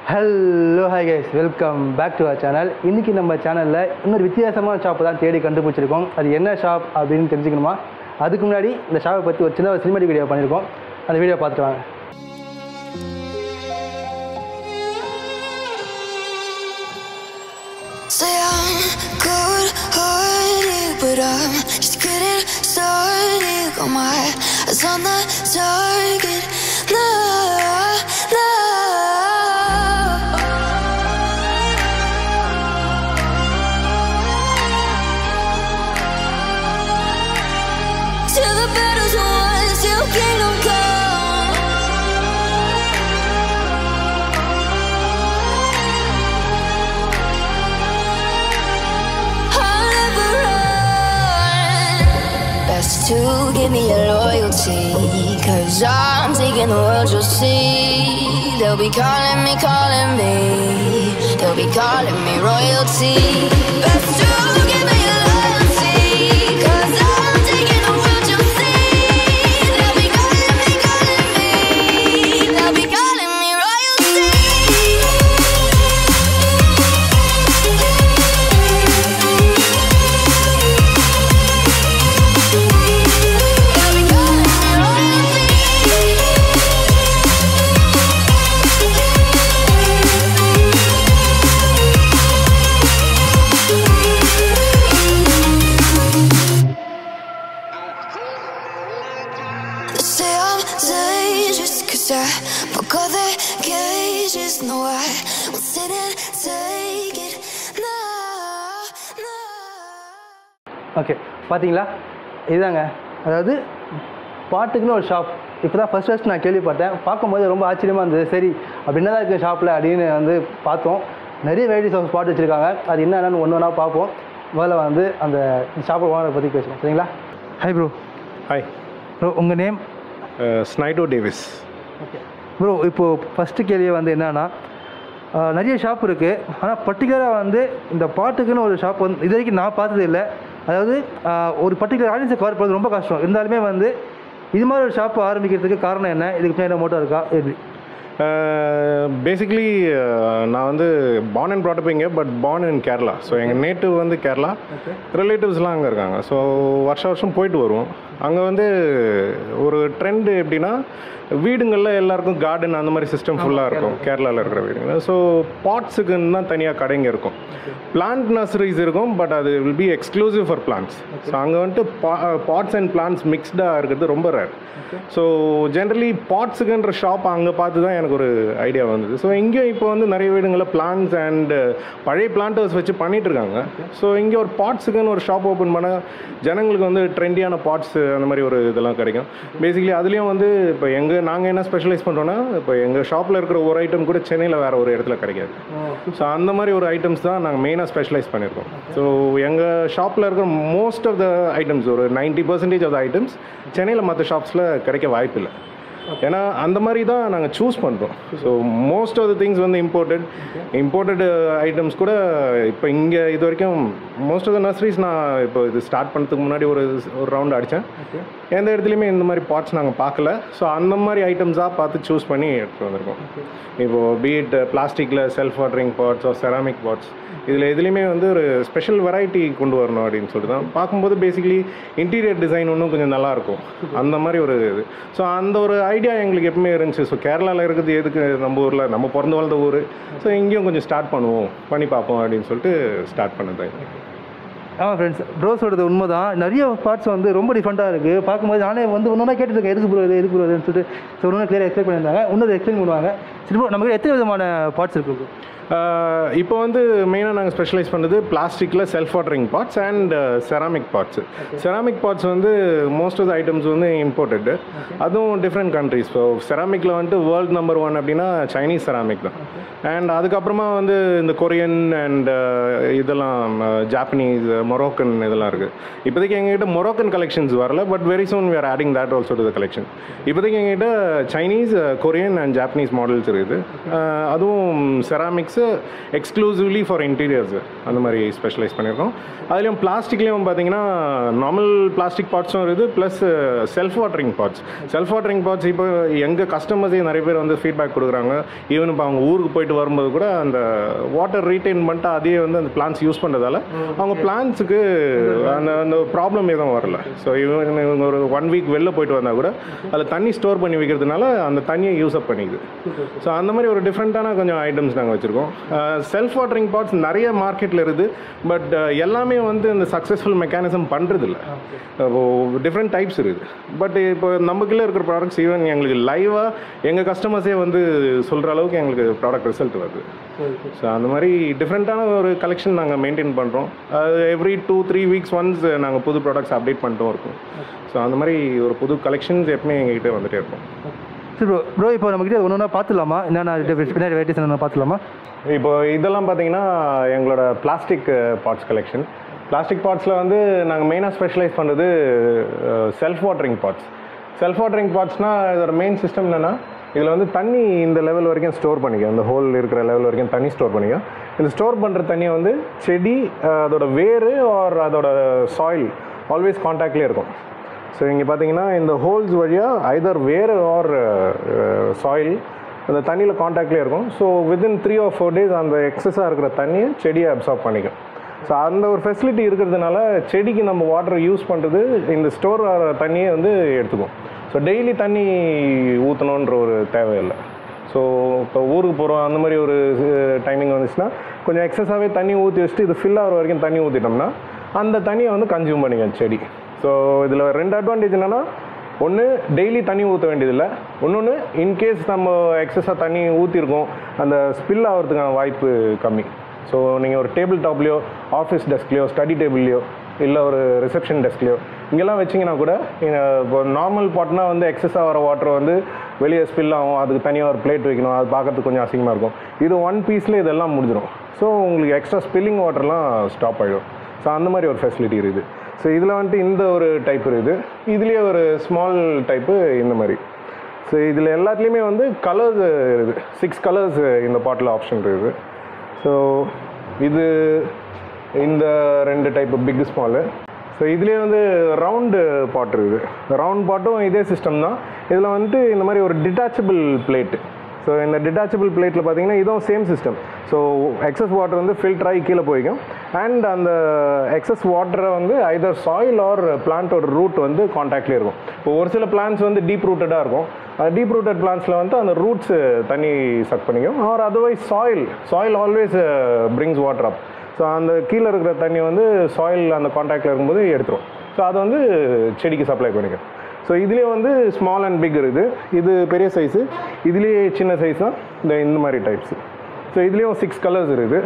Hello hi guys welcome back to our channel இன்றைக்கி நம்ம சேனலில் இன்னொரு வித்தியாசமான ஷாப்பை தான் தேடி கண்டுபிடிச்சிருக்கோம் அது என்ன ஷாப் அப்படின்னு தெரிஞ்சுக்கணுமா அதுக்கு முன்னாடி இந்த ஷாப்பை பற்றி ஒரு சின்ன ஒரு சினிமாட்டிக் வீடியோ பண்ணியிருக்கோம் அந்த வீடியோ பார்த்துட்டு வாங்க Say I'm good hearted, but I'm just getting started. Got my eyes on the target. No, no. Till the battle's won, till kingdom come. I'll never run. Best to give me your loyalty. Cause I'm taking the world, you'll see. They'll be calling me, calling me. They'll be calling me royalty. Best to give me your loyalty. Cause I'm taking the world, you'll see. They'll be calling me, calling me. They'll be calling me They say I'm dangerous cause I broke all the cages. No, I won't sit and take it. No, no. Okay பார்த்தீங்களா இதுதாங்க அதாவது பாட்டுக்குன்னு ஒரு shop இப்போ தான் first first நான் கேள்விப்பட்டேன் பார்க்கும்போது ரொம்ப ஆச்சரியமாக இருந்தது சரி அப்படி என்னதான் இருக்குது ஷாப்பில் அப்படின்னு வந்து பார்த்தோம் நிறைய வெரைட்டிஸ் ஆஃப் ஸ்பாட் வச்சுருக்காங்க அது என்னென்னு ஒன்று ஒன்றா பார்ப்போம் முதல்ல வந்து அந்த ஷாப்பை ஓனரை பற்றி பேசுவோம் சரிங்களா ஹாய் ப்ரோ ஹாய் ப்ரோ உங்கள் name Snido Davis okay bro இப்போது ஃபஸ்ட்டு கேள்வி வந்து என்னன்னா ஆஹ், நிறைய ஷாப் இருக்குது ஆனால் பர்டிகுலராக வந்து இந்த பாட்டுக்குன்னு ஒரு ஷாப் வந்து இது வரைக்கும் நான் பார்த்தது இல்லை அதாவது ஆஹ், ஒரு பர்டிகுலர் ஆடியன்ஸை கவர் பண்ணுறது ரொம்ப கஷ்டம் இருந்தாலுமே வந்து இது மாதிரி ஒரு ஷாப் ஆரம்பிக்கிறதுக்கு காரணம் என்ன இதுக்கு பின்னாடி மோட்டோ இருக்கா எப்படி பேசிக்கலி நான் வந்து பார்ன் அண்ட் ப்ராட்டப் இங்கே but born in Kerala so எங்கள் நேட்டிவ் வந்து கேரளா ரிலேட்டிவ்ஸ்லாம் அங்கே இருக்காங்க ஸோ வருஷம் வருஷம் போயிட்டு வருவோம் அங்கே வந்து ஒரு ட்ரெண்டு எப்படின்னா வீடுங்களில் எல்லாருக்கும் கார்டன் அந்த மாதிரி சிஸ்டம் ஃபுல்லாக இருக்கும் கேரளாவில் இருக்கிற வீடுங்க ஸோ பாட்ஸுக்குன்னு தான் தனியாக கடைங்க இருக்கும் பிளான்ட் நர்சரிஸ் இருக்கும் பட் அது will be exclusive for plants so அங்கே வந்துட்டு பாட்ஸ் அண்ட் பிளான்ஸ் மிக்ஸ்டாக இருக்கிறது ரொம்ப ரேர் ஸோ ஜென்ரலி பாட்ஸுக்குன்ற ஷாப் அங்கே பார்த்து தான் எனக்கு ஒரு ஐடியா வந்தது ஸோ இங்கேயும் இப்போ வந்து நிறைய வீடுங்களில் பிளான்ஸ் அண்ட் பழைய பிளான்டர்ஸ் வச்சு பண்ணிட்டு இருக்காங்க ஸோ இங்கே ஒரு பாட்ஸுக்குன்னு ஒரு ஷாப் ஓப்பன் பண்ணால் ஜனங்களுக்கு வந்து ட்ரெண்டியான பாட்ஸ் அந்த மாதிரி ஒரு இதெல்லாம் கிடைக்கும் பேசிக்கலி அதுலேயும் வந்து இப்போ எங்கள் நாங்கள் என்ன ஸ்பெஷலைஸ் பண்ணுறோன்னா இப்போ எங்கள் ஷாப்பில் இருக்கிற ஒரு ஐட்டம் கூட சென்னையில் வேறு ஒரு இடத்துல கிடைக்காது ஸோ அந்த மாதிரி ஒரு ஐட்டம்ஸ் தான் நாங்கள் மெயினாக ஸ்பெஷலைஸ் பண்ணியிருக்கோம் ஸோ எங்கள் ஷாப்பில் இருக்கிற மோஸ்ட் ஆஃப் த ஐட்டம்ஸ் ஒரு ninety percentage of the items சென்னையில் மற்ற ஷாப்ஸில் கிடைக்க வாய்ப்பில்லை ஏன்னா அந்த மாதிரி தான் நாங்கள் சூஸ் பண்ணுறோம் so most of the things வந்து இம்போர்ட்டட் இம்போர்ட்டட் ஐட்டம்ஸ் கூட இப்போ இங்கே இது வரைக்கும் மோஸ்ட் ஆஃப் த நர்சரிஸ் நான் இப்போ இது ஸ்டார்ட் பண்ணுறதுக்கு முன்னாடி ஒரு ஒரு ரவுண்ட் அடித்தேன் எந்த இடத்துலையுமே இந்த மாதிரி பாட்ஸ் நாங்கள் பார்க்கல ஸோ அந்த மாதிரி ஐட்டம்ஸாக பார்த்து சூஸ் பண்ணி எடுத்துகிட்டு வந்திருக்கோம் இப்போது பீட் பிளாஸ்டிக்கில் self watering pots ceramic pots இதில் எதுலேயுமே வந்து ஒரு ஸ்பெஷல் வெரைட்டி கொண்டு வரணும் அப்படின்னு சொல்லிட்டு தான் பார்க்கும்போது பேசிக்கலி இன்டீரியர் டிசைன் இன்னும் கொஞ்சம் நல்லாயிருக்கும் அந்த மாதிரி ஒரு இது ஸோ அந்த ஒரு ஐடியா எங்களுக்கு எப்பவுமே இருந்துச்சு ஸோ கேரளாவில் இருக்கிறது எதுக்கு நம்ம ஊரில் நம்ம பிறந்து வளர்ந்த ஊர் ஸோ இங்கேயும் கொஞ்சம் ஸ்டார்ட் பண்ணுவோம் பண்ணி பார்ப்போம் அப்படின்னு சொல்லிட்டு ஸ்டார்ட் பண்ணது ஆமாம் ஃப்ரெண்ட்ஸ் ப்ரோ சொல்கிறது உண்மை தான் நிறைய பார்ட்ஸ் வந்து ரொம்ப டிஃப்ரெண்ட்டாக இருக்குது பார்க்கும்போது நானே வந்து ஒன்றா கேட்டுருக்கேன் எதுக்கு ப்ரோ இது எதுக்கு ப்ரோ இதுன்னு சொல்லிட்டு ஸோ ஒன்று கிளியர் எக்ஸ்பிளைன் பண்ணியிருந்தாங்க இன்னொரு எக்ஸ்பிளைன் பண்ணுவாங்க சரி ப்ரோ நமக்கு எத்தனை விதமான பார்ட்ஸ் இருக்குது ப்ரோ ஆஹ் இப்போ வந்து மெயினாக நாங்கள் ஸ்பெஷலைஸ் பண்ணுறது பிளாஸ்டிக்கில் self watering pots and ceramic pots ceramic pots வந்து மோஸ்ட் ஆஃப் த ஐட்டம்ஸ் வந்து இம்போர்ட்டடு அதுவும் டிஃப்ரெண்ட் கண்ட்ரிஸ் ஸோ செராமிக்கில் வந்துட்டு வேர்ல்ட் நம்பர் ஒன் அப்படின்னா சைனீஸ் செராமிக் தான் அண்ட் அதுக்கப்புறமா வந்து இந்த கொரியன் அண்ட் இதெல்லாம் ஜாப்பனீஸ் மொரோக்கன் இதெல்லாம் இருக்குது இப்போதைக்கு எங்ககிட்ட மொரோக்கன் கலெக்ஷன்ஸ் வரல but very soon we are adding that also to the collection இப்போதைக்கு எங்ககிட்ட Chinese Korean and Japanese models இருக்குது ஆஹ் அதுவும் ceramics products exclusively for interiors அந்த மாதிரி ஸ்பெஷலைஸ் பண்ணியிருக்கோம் அதுலேயும் பிளாஸ்டிக்லேயும் பார்த்தீங்கன்னா நார்மல் பிளாஸ்டிக் பார்ட்ஸும் இருக்குது plus self watering parts self watering parts இப்போ எங்கள் கஸ்டமர்ஸே நிறைய பேர் வந்து ஃபீட்பேக் கொடுக்குறாங்க ஈவன் இப்போ அவங்க ஊருக்கு போயிட்டு வரும்போது கூட அந்த வாட்டர் ரீட்டைன் பண்ணிட்டு அதையே வந்து அந்த பிளான்ஸ் யூஸ் பண்ணுறதால அவங்க பிளான்ஸுக்கு அந்த அந்த ப்ராப்ளம் எதுவும் வரல ஸோ இவங்க இவங்க ஒரு ஒன் வீக் வெளில போயிட்டு வந்தால் கூட அதில் தண்ணி ஸ்டோர் பண்ணி வைக்கிறதுனால அந்த தண்ணியை யூஸ் அப் பண்ணிக்குது ஸோ அந்த மாதிரி ஒரு டிஃப்ரெண்ட்டான கொஞ்சம் ஐட்டம்ஸ் நாங்கள் வச்சுருக்கோம் செல்ஃப் வாட்டரிங் பார்ட்ஸ் நிறைய மார்க்கெட்டில் இருக்குது பட் எல்லாமே வந்து இந்த சக்ஸஸ்ஃபுல் மெக்கானிசம் பண்ணுறதில்ல டிஃப்ரெண்ட் டைப்ஸ் இருக்குது பட் இப்போ நமக்குள்ளே இருக்கிற ப்ராடக்ட்ஸ் ஈவன் எங்களுக்கு லைவாக எங்கள் கஸ்டமர்ஸே வந்து சொல்கிற அளவுக்கு எங்களுக்கு ப்ராடக்ட் ரிசல்ட் வருது ஸோ அந்த மாதிரி டிஃப்ரெண்ட்டான ஒரு கலெக்ஷன் நாங்கள் மெயின்டைன் பண்ணுறோம் அது every two three weeks once நாங்கள் புது ப்ராடக்ட்ஸ் அப்டேட் பண்ணிட்டும் இருக்கோம் ஸோ அந்த மாதிரி ஒரு புது கலெக்ஷன்ஸ் எப்பவுமே எங்ககிட்ட வந்துட்டே இருக்கும் சரி ப்ரோ ப்ரோ இப்போ நம்மக்கிட்ட ஒன்று ஒன்றா பார்த்துலாமா என்னென்ன பின்னாடி வெரைட்டிஸ் என்னென்ன பார்த்துலாமா இப்போ இதெல்லாம் பார்த்தீங்கன்னா எங்களோட பிளாஸ்டிக் பார்ட்ஸ் கலெக்ஷன் பிளாஸ்டிக் பார்ட்ஸில் வந்து நாங்கள் மெயினாக ஸ்பெஷலைஸ் பண்ணுறது self watering parts self watering பார்ட்ஸ்னால் இதோட மெயின் சிஸ்டம் என்னென்னா இதில் வந்து தண்ணி இந்த லெவல் வரைக்கும் ஸ்டோர் பண்ணிக்கும் இந்த ஹோல் இருக்கிற லெவல் வரைக்கும் தண்ணி ஸ்டோர் பண்ணிக்கும் இந்த ஸ்டோர் பண்ணுற தண்ணியை வந்து செடி அஹ், அதோட வேறு ஆர் அதோட சாயில் ஆல்வேஸ் காண்டாக்ட்லேயே இருக்கும் ஸோ இங்கே பார்த்தீங்கன்னா இந்த ஹோல்ஸ் வழியாக ஐதர் வேர் ஆர் சாயில் அந்த தண்ணியில் காண்டாக்ட்லேயே இருக்கும் so within three or four days அந்த எக்ஸஸாக இருக்கிற தண்ணியை செடியை அப்சார்ப் பண்ணிக்கும் ஸோ அந்த ஒரு ஃபெசிலிட்டி இருக்கிறதுனால செடிக்கு நம்ம வாட்டர் யூஸ் பண்ணுறது இந்த ஸ்டோர் ஆகிற தண்ணியை வந்து எடுத்துக்கும் ஸோ டெய்லி தண்ணி ஊற்றணுன்ற ஒரு தேவையில்லை ஸோ இப்போ ஊருக்கு போகிறோம் அந்த மாதிரி ஒரு டைமிங் வந்துச்சுன்னா கொஞ்சம் எக்ஸஸாகவே தண்ணி ஊற்றி வச்சுட்டு இது ஃபில் ஆகிற வரைக்கும் தண்ணி ஊற்றிட்டோம்னா அந்த தண்ணியை வந்து கன்சியூம் பண்ணிக்கும் செடி ஸோ இதில் ரெண்டு அட்வான்டேஜ் என்னென்னா ஒன்று டெய்லி தண்ணி ஊற்ற வேண்டியதில்லை இன்னொன்று இன்கேஸ் நம்ம எக்ஸஸாக தண்ணி ஊற்றிருக்கோம் அந்த ஸ்பில் ஆகிறதுக்கான வாய்ப்பு கம்மி ஸோ நீங்கள் ஒரு டேபிள் டாப்லேயோ ஆஃபீஸ் டெஸ்க்லேயோ ஸ்டடி டேபிள்லையோ இல்லை ஒரு ரிசப்ஷன் டெஸ்க்லையோ இங்கெல்லாம் வச்சிங்கன்னா கூட இங்க இப்போ நார்மல் பாட்னா வந்து எக்ஸஸாக வர வாட்டர் வந்து வெளியே ஸ்பில் ஆகும் அதுக்கு தனியாக ஒரு பிளேட் வைக்கணும் அது பார்க்கறதுக்கு கொஞ்சம் அசிங்கமாக இருக்கும் இது ஒன் பீஸில் இதெல்லாம் முடிஞ்சிடும் ஸோ உங்களுக்கு எக்ஸ்ட்ரா ஸ்பில்லிங் வாட்டர்லாம் ஸ்டாப் ஆகிடும் ஸோ அந்த மாதிரி ஒரு ஃபெசிலிட்டி இருக்குது ஸோ இதில் வந்துட்டு இந்த ஒரு டைப் இருக்குது இதுலேயே ஒரு ஸ்மால் டைப்பு இந்த மாதிரி ஸோ இதில் எல்லாத்துலேயுமே வந்து கலர்ஸ் இருக்குது சிக்ஸ் கலர்ஸ் இந்த பாட்டில் ஆப்ஷன் இருக்குது ஸோ இது இந்த ரெண்டு டைப்பு பிக் ஸ்மாலு ஸோ இதுலேயே வந்து ரவுண்டு பாட் இருக்குது ரவுண்ட் பாட்டும் இதே சிஸ்டம் தான் இதில் வந்துட்டு இந்த மாதிரி ஒரு டிட்டாச்சபிள் பிளேட்டு ஸோ இந்த டிட்டாச்சபிள் பிளேட்டில் பார்த்தீங்கன்னா இதுவும் same system so excess water வந்து ஃபில்டர் ஆகி கீழே போய்க்கும் அண்ட் அந்த எக்ஸஸ் வாட்டரை வந்து ஐதர் சாயில் ஆர் பிளான்ட்டோட ரூட் வந்து காண்டாக்ட்லேயே இருக்கும் இப்போ ஒரு சில பிளான்ஸ் வந்து டீப் ரூட்டடாக இருக்கும் டீப் ரூட்டட் பிளான்ஸில் வந்து அந்த ரூட்ஸ் தண்ணி சக் பண்ணிக்கும் or otherwise soil soil always brings water up so அந்த கீழே இருக்கிற தண்ணி வந்து சாயில் அந்த காண்டாக்டில் இருக்கும்போது எடுத்துரும் ஸோ அது வந்து செடிக்கு சப்ளை பண்ணிக்கும் ஸோ இதுலேயே வந்து ஸ்மால் அண்ட் பிக் இருக்குது இது பெரிய சைஸு இதுலேயே சின்ன சைஸ் தான் இந்த இந்த மாதிரி டைப்ஸு ஸோ இதுலேயும் சிக்ஸ் கலர்ஸ் இருக்குது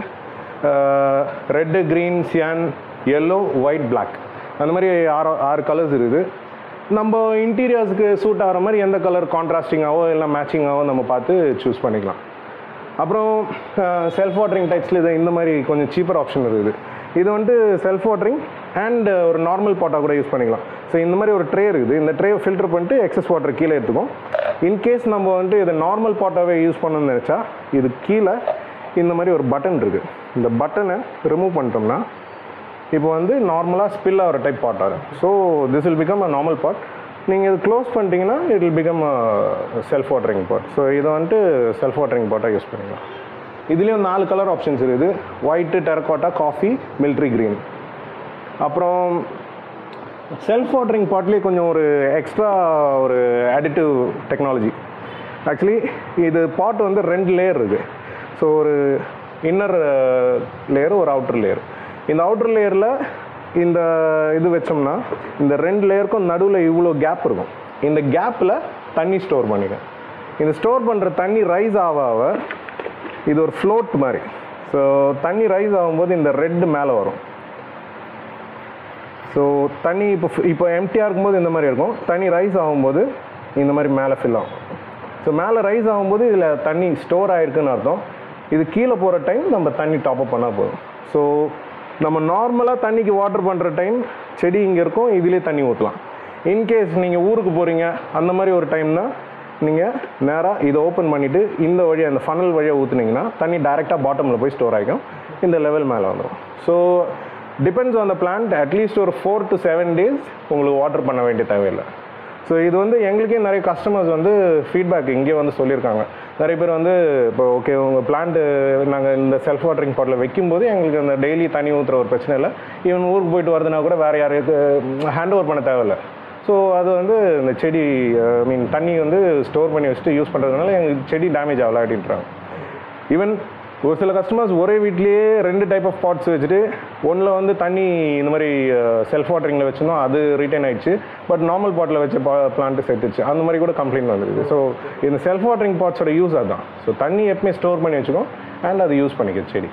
red green cyan yellow white black அந்த மாதிரி ஆறு ஆறு கலர்ஸ் இருக்குது நம்ம இன்டீரியர்ஸ்க்கு சூட் ஆகிற மாதிரி எந்த கலர் கான்ட்ராஸ்டிங்காவோ இல்லை மேட்சிங்காவோ நம்ம பார்த்து சூஸ் பண்ணிக்கலாம் அப்புறம் செல்ஃப் வாட்டரிங் டைப்ஸில் இது இந்த மாதிரி கொஞ்சம் சீப்பர் ஆப்ஷன் இருக்குது இது வந்துட்டு செல்ஃப் வாட்டரிங் அண்ட் ஒரு நார்மல் பாட்டாக கூட யூஸ் பண்ணிக்கலாம் ஸோ இந்த மாதிரி ஒரு ட்ரே இருக்குது இந்த ட்ரே ஃபில்டர் பண்ணிட்டு எக்ஸஸ் வாட்டர் கீழே எடுத்துக்கும் இன்கேஸ் நம்ம வந்துட்டு இதை நார்மல் பாட்டாகவே யூஸ் பண்ணணும்னு நினச்சா இது கீழே இந்த மாதிரி ஒரு பட்டன் இருக்குது இந்த பட்டனை ரிமூவ் பண்ணிட்டோம்னா இப்போ வந்து நார்மலாக ஸ்பில் ஆகிற டைப் பாட் ஆகும் so this will become a normal pot நீங்கள் இது க்ளோஸ் பண்ணிட்டீங்கன்னா it will become self watering pot so இதை வந்துட்டு செல்ஃப் வாட்டரிங் பாட்டாக யூஸ் பண்ணிக்கலாம் இதுலேயும் நாலு கலர் ஆப்ஷன்ஸ் இருக்குது white terracotta coffee military green அப்புறம் செல்ஃப் வாட்டரிங் பாட்லேயே கொஞ்சம் ஒரு எக்ஸ்ட்ரா ஒரு அடிட்டிவ் டெக்னாலஜி ஆக்சுவலி இது பாட் வந்து ரெண்டு லேயர் இருக்குது ஸோ ஒரு இன்னர் லேயர் ஒரு அவுட்டர் லேயர் இந்த அவுட்டர் லேயரில் இந்த இது வச்சோம்னா இந்த ரெண்டு லேயருக்கும் நடுவில் இவ்வளோ கேப் இருக்கும் இந்த கேப்பில் தண்ணி ஸ்டோர் பண்ணிக்க இந்த ஸ்டோர் பண்ணுற தண்ணி ரைஸ் ஆக ஆக இது ஒரு ஃப்ளோட் மாதிரி ஸோ தண்ணி ரைஸ் ஆகும்போது இந்த ரெட்டு மேலே வரும் ஸோ தண்ணி இப்போ இப்போ எம்டியாக இருக்கும்போது இந்த மாதிரி இருக்கும் தண்ணி ரைஸ் ஆகும்போது இந்த மாதிரி மேலே ஃபில் ஆகும் ஸோ மேலே ரைஸ் ஆகும்போது இதில் தண்ணி ஸ்டோர் ஆகிருக்குன்னு அர்த்தம் இது கீழே போகிற டைம் நம்ம தண்ணி டாப்அப் பண்ணால் போதும் ஸோ நம்ம நார்மலாக தண்ணிக்கு வாட்டர் பண்ணுற டைம் செடி இங்கே இருக்கும் இதுலேயே தண்ணி ஊற்றலாம் இன்கேஸ் நீங்கள் ஊருக்கு போகிறீங்க அந்த மாதிரி ஒரு டைம்னா நீங்கள் நேராக இதை ஓப்பன் பண்ணிவிட்டு இந்த வழியாக அந்த ஃபனல் வழியாக ஊற்றுனீங்கன்னா தண்ணி டைரெக்டாக பாட்டமில் போய் ஸ்டோர் ஆகிக்கும் இந்த லெவல் மேலே வந்துடும் so depends on the plant at least ஒரு ஃபோர் டு செவன் டேஸ் உங்களுக்கு வாட்டர் பண்ண வேண்டிய தேவையில்லை ஸோ இது வந்து எங்களுக்கே நிறைய கஸ்டமர்ஸ் வந்து ஃபீட்பேக் இங்கே வந்து சொல்லியிருக்காங்க நிறைய பேர் வந்து இப்போ ஓகே உங்கள் பிளான்ட்டு நாங்கள் இந்த செல்ஃப் வாட்டரிங் பாட்டில் வைக்கும்போது எங்களுக்கு அந்த டெய்லி தண்ணி ஊற்றுற ஒரு பிரச்சனை இல்லை ஈவன் ஊருக்கு போயிட்டு வருதுன்னா கூட வேறு யாருக்கு ஹேண்ட் ஓவர் பண்ண தேவையில்லை ஸோ அது வந்து இந்த செடி ஐ மீன் தண்ணி வந்து ஸ்டோர் பண்ணி வச்சுட்டு யூஸ் பண்ணுறதுனால எங்களுக்கு செடி டேமேஜ் ஆகல அப்படின்றாங்க ஈவன் ஒரு சில கஸ்டமர்ஸ் ஒரே வீட்லேயே ரெண்டு டைப் ஆஃப் பாட்ஸ் வச்சுட்டு ஒன்றில் வந்து தண்ணி இந்த மாதிரி செல்ஃப் வாட்டரிங்கில் வச்சிருந்தோம் அது ரிட்டைன் ஆயிடுச்சு பட் நார்மல் பாட்டில் வச்ச பா பிளான்ட்டு செத்துச்சு அந்த மாதிரி கூட கம்ப்ளைண்ட் வந்துருக்கு ஸோ இந்த செல்ஃப் வாட்டரிங் பாட்ஸோட யூஸ் அதுதான் ஸோ தண்ணி எப்பவுமே ஸ்டோர் பண்ணி வச்சுக்கோ அண்ட் அது யூஸ் பண்ணிக்க செடி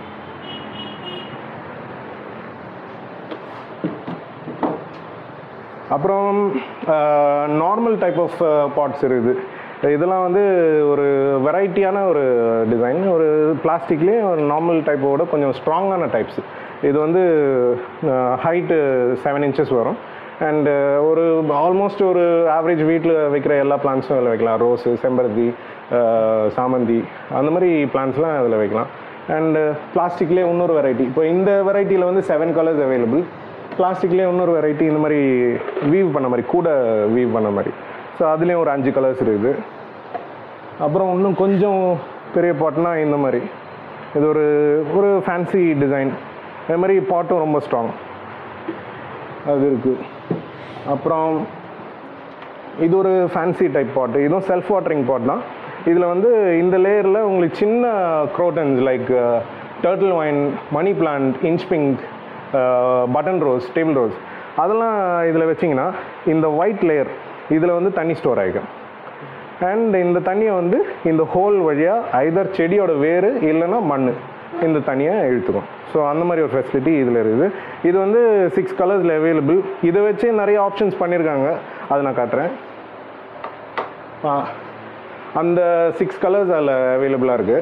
அப்புறம் நார்மல் டைப் ஆஃப் பாட்ஸ் இருக்குது இதெல்லாம் வந்து ஒரு வெரைட்டியான ஒரு டிசைன் ஒரு பிளாஸ்டிக்லேயே ஒரு நார்மல் டைப்போட கொஞ்சம் ஸ்ட்ராங்கான டைப்ஸ் இது வந்து ஹைட்டு செவன் இன்ச்சஸ் வரும் அண்டு ஒரு ஆல்மோஸ்ட் ஒரு ஆவரேஜ் வீட்டில் வைக்கிற எல்லா பிளான்ஸும் அதில் வைக்கலாம் ரோஸு செம்பருத்தி அஹ், சாமந்தி அந்த மாதிரி பிளான்ஸ்லாம் அதில் வைக்கலாம் அண்டு பிளாஸ்டிக்லேயே இன்னொரு வெரைட்டி இப்போ இந்த வெரைட்டியில் வந்து செவன் கலர்ஸ் அவைலபிள் பிளாஸ்டிக்லேயே இன்னொரு வெரைட்டி இந்த மாதிரி வீவ் பண்ண மாதிரி கூட வீவ் பண்ண மாதிரி ஸோ அதுலேயும் ஒரு அஞ்சு கலர்ஸ் இருக்குது அப்புறம் இன்னும் கொஞ்சம் பெரிய பாட்னா இந்த மாதிரி இது ஒரு ஒரு ஃபேன்சி டிசைன் அதே மாதிரி பாட்டும் ரொம்ப ஸ்ட்ராங் அது இருக்குது அப்புறம் இது ஒரு ஃபேன்சி டைப் பாட் இதுவும் செல்ஃப் வாட்டரிங் பாட் தான் இதில் வந்து இந்த லேயரில் உங்களுக்கு சின்ன crotons like turtle vine money plant inch pink button rose table rose அதெல்லாம் இதில் வச்சிங்கன்னா இந்த ஒயிட் லேயர் இதில் வந்து தண்ணி ஸ்டோர் ஆகிக்கும் அண்ட் இந்த தண்ணியை வந்து இந்த ஹோல் வழியாக ஐதர் செடியோட வேர் இல்லைன்னா மண் இந்த தண்ணியை இழுத்துக்கும் ஸோ அந்த மாதிரி ஒரு ஃபெசிலிட்டி இதில் இருக்குது இது வந்து சிக்ஸ் கலர்ஸில் அவைலபிள் இதை வச்சு நிறைய ஆப்ஷன்ஸ் பண்ணியிருக்காங்க அதை நான் காட்டுறேன் ஆ, அந்த சிக்ஸ் கலர்ஸ் அதில் அவைலபிளாக இருக்குது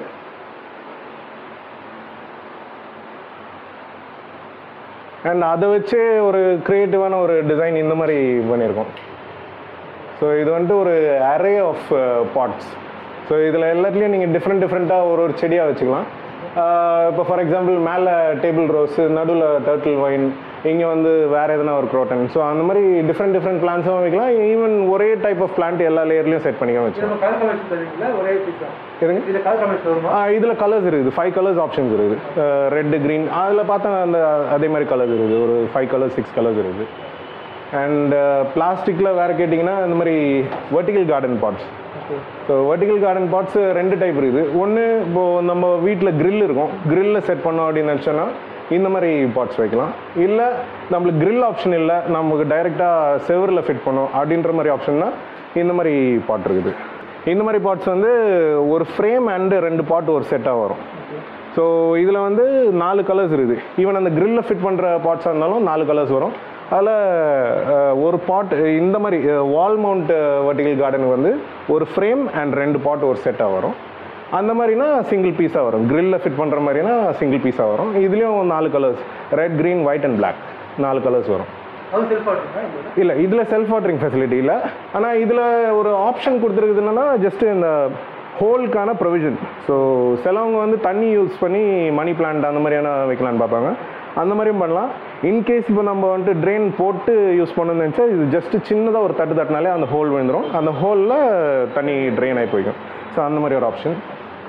அண்ட் அதை வச்சு ஒரு க்ரியேட்டிவான ஒரு டிசைன் இந்த மாதிரி பண்ணியிருக்கோம் ஸோ இது வந்துட்டு ஒரு அரே ஆஃப் பாட்ஸ் ஸோ இதில் எல்லாத்துலேயும் நீங்கள் டிஃப்ரெண்ட் டிஃப்ரெண்ட்டாக ஒரு ஒரு செடியாக வச்சுக்கலாம் இப்போ ஃபார் எக்ஸாம்பிள் மேலே டேபிள் ரோஸு நடுவில் டர்ட்டில் வைன் இங்கே வந்து வேறு எதனா ஒரு க்ரோட்டன் ஸோ அந்த மாதிரி டிஃப்ரெண்ட் டிஃப்ரெண்ட் பிளான்ஸும் வைக்கலாம் ஈவன் ஒரே டைப் ஆஃப் பிளான்ட் எல்லா லேயர்லையும் செட் பண்ணிக்க வச்சுக்கலாம் கலர் கமிஷன் தருவீங்களா ஒரே பீஸ் தான் எதுங்க இதில் கலர் கமிஷன் வருமா ஆ இதில் கலர்ஸ் இருக்குது ஃபைவ் கலர்ஸ் ஆப்ஷன்ஸ் இருக்குது ரெட்டு க்ரீன் அதில் பார்த்தா அந்த அதே மாதிரி கலர்ஸ் இருக்குது ஒரு ஃபைவ் கலர்ஸ் சிக்ஸ் கலர்ஸ் இருக்குது அண்ட் பிளாஸ்டிக்கில் வேறு கேட்டிங்கன்னா இந்த மாதிரி vertical garden pots so vertical garden pots ரெண்டு டைப் இருக்குது ஒன்று இப்போது நம்ம வீட்டில் grill இருக்கும் grill செட் பண்ணோம் அப்படின்னு நினச்சோன்னா இந்த மாதிரி பாட்ஸ் வைக்கலாம் இல்லை நம்மளுக்கு grill ஆப்ஷன் இல்லை நமக்கு டைரெக்டாக செவரில் ஃபிட் பண்ணோம் அப்படின்ற மாதிரி ஆப்ஷன்னா இந்த மாதிரி பாட் இருக்குது இந்த மாதிரி பாட்ஸ் வந்து ஒரு ஃப்ரேம் அண்டு ரெண்டு பாட் ஒரு செட்டாக வரும் ஸோ இதில் வந்து நாலு கலர்ஸ் இருக்குது ஈவன் அந்த grill ஃபிட் பண்ணுற பாட்ஸாக இருந்தாலும் நாலு கலர்ஸ் வரும் அதில் ஒரு பாட் இந்த மாதிரி வால் மவுண்ட் வர்டிகல் கார்டனுக்கு வந்து ஒரு ஃப்ரேம் அண்ட் ரெண்டு பாட் ஒரு செட்டாக வரும் அந்த மாதிரினா சிங்கிள் பீஸாக வரும் grill ஃபிட் பண்ணுற மாதிரினா சிங்கிள் பீஸாக வரும் இதுலேயும் நாலு colours red green white and black நாலு கலர்ஸ் வரும் அது செல்ஃப் ஆட்டுங்களா இல்லை இதில் செல்ஃப் வாட்டரிங் ஃபெசிலிட்டி இல்லை ஆனால் இதில் ஒரு ஆப்ஷன் கொடுத்துருக்குது என்னன்னா ஜஸ்ட் இந்த ஹோல்க்கான ப்ரொவிஷன் ஸோ சிலவங்க வந்து தண்ணி யூஸ் பண்ணி மணி பிளான்ட் அந்த மாதிரியான வைக்கலான்னு பார்ப்பாங்க அந்த மாதிரியும் பண்ணலாம் இன்கேஸ் இப்போ நம்ம வந்துட்டு ட்ரெயின் போட்டு யூஸ் பண்ணணும்னு நினச்சா இது ஜஸ்ட் சின்னதாக ஒரு தட்டு தட்டினாலே அந்த ஹோல் விழுந்துரும் அந்த ஹோலில் தண்ணி ட்ரெயின் ஆகி போய்க்கும் ஸோ அந்த மாதிரி ஒரு ஆப்ஷன்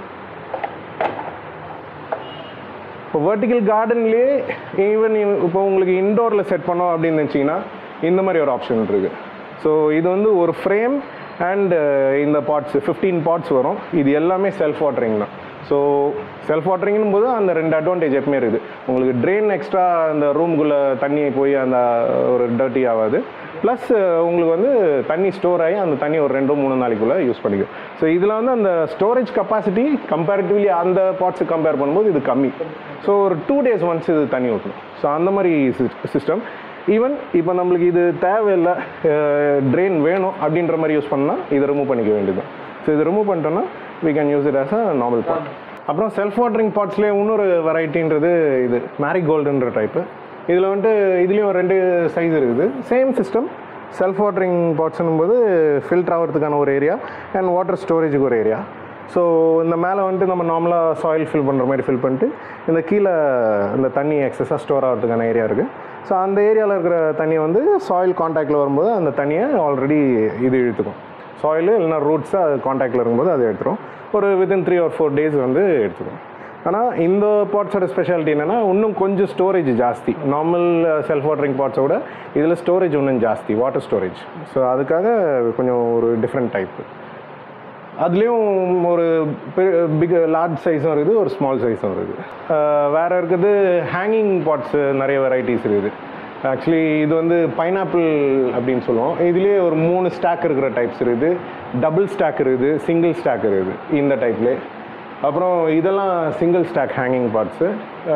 இப்போ வெர்டிக்கல் கார்டன்லேயே ஈவன் இப்போ உங்களுக்கு இன்டோரில் செட் பண்ணோம் அப்படின்னு நினச்சிங்கன்னா இந்த மாதிரி ஒரு ஆப்ஷன் இருக்குது ஸோ இது வந்து ஒரு ஃப்ரேம் அண்ட் இந்த பாட்ஸ் 15 பாட்ஸ் வரும் இது எல்லாமே செல்ஃப் வாட்டரிங் தான் ஸோ செல்ஃப் வாட்டரிங்னும் போது அந்த ரெண்டு அட்வான்டேஜ் எப்பவுமே இருக்குது உங்களுக்கு ட்ரெயின் எக்ஸ்ட்ரா அந்த ரூம்குள்ளே தண்ணி போய் அந்த ஒரு டர்ட்டி ஆகாது ப்ளஸ் உங்களுக்கு வந்து தண்ணி ஸ்டோர் ஆகி அந்த தண்ணி ஒரு ரெண்டோ மூணு நாளைக்குள்ளே யூஸ் பண்ணிக்கும் ஸோ இதில் வந்து அந்த ஸ்டோரேஜ் கெப்பாசிட்டி கம்பேரிட்டிவ்லி அந்த பாட்ஸு கம்பேர் பண்ணும்போது இது கம்மி ஸோ ஒரு டூ டேஸ் ஒன்ஸ் இது தண்ணி ஊற்றணும் ஸோ அந்த மாதிரி சிஸ்டம் ஈவன் இப்போ நம்மளுக்கு இது தேவையில்லை ட்ரெயின் வேணும் அப்படின்ற மாதிரி யூஸ் பண்ணால் இதை ரிமூவ் பண்ணிக்க வேண்டியது ஸோ இதை ரிமூவ் பண்ணிட்டோம்னா we can use it as a normal pot அப்புறம் செல்ஃப் வாட்டரிங் பாட்ஸ்லேயே இன்னொரு வெரைட்டின்றது இது மேரிகோல்டுன்ற டைப்பு இதில் வந்துட்டு இதுலேயும் ரெண்டு சைஸ் இருக்குது சேம் சிஸ்டம் செல்ஃப் வாட்டரிங் பாட்ஸ்னும் போது ஃபில்டர் ஆகிறதுக்கான ஒரு ஏரியா அண்ட் வாட்டர் ஸ்டோரேஜுக்கு ஒரு ஏரியா ஸோ இந்த மேலே வந்துட்டு நம்ம நார்மலாக சாயில் ஃபில் பண்ணுற மாதிரி ஃபில் பண்ணிட்டு இந்த கீழே இந்த தண்ணி எக்ஸஸாக ஸ்டோர் ஆகிறதுக்கான ஏரியா இருக்குது ஸோ அந்த ஏரியாவில் இருக்கிற தண்ணியை வந்து சாயில் காண்டாக்டில் வரும்போது அந்த தண்ணியை ஆல்ரெடி இது இழுத்துக்கும் சாயிலு இல்லைனா ரூட்ஸு அது காண்டாக்டில் இருக்கும்போது அது எடுத்துரும் ஒரு within three or four days வந்து எடுத்துக்கும் ஆனால் இந்த பாட்ஸோட ஸ்பெஷாலிட்டி என்னென்னா இன்னும் கொஞ்சம் ஸ்டோரேஜ் ஜாஸ்தி நார்மல் செல்ஃப் வாட்டரிங் பாட்ஸை விட இதில் ஸ்டோரேஜ் இன்னும் ஜாஸ்தி வாட்டர் ஸ்டோரேஜ் ஸோ அதுக்காக கொஞ்சம் ஒரு டிஃப்ரெண்ட் டைப்பு அதுலேயும் ஒரு பிக் லார்ஜ் சைஸும் இருக்குது ஒரு ஸ்மால் சைஸும் இருக்குது அஹ் வேற இருக்குது ஹேங்கிங் பாட்ஸு நிறைய வெரைட்டிஸ் இருக்குது ஆக்சுவலி இது வந்து பைனாப்பிள் அப்படின்னு சொல்லுவோம் இதுலேயே ஒரு மூணு ஸ்டாக் இருக்கிற டைப்ஸ் இருக்குது டபுள் ஸ்டாக் இருக்குது சிங்கிள் ஸ்டாக் இருக்குது இந்த டைப்லேயே அப்புறம் இதெல்லாம் சிங்கிள் ஸ்டாக் ஹேங்கிங் பார்ட்ஸு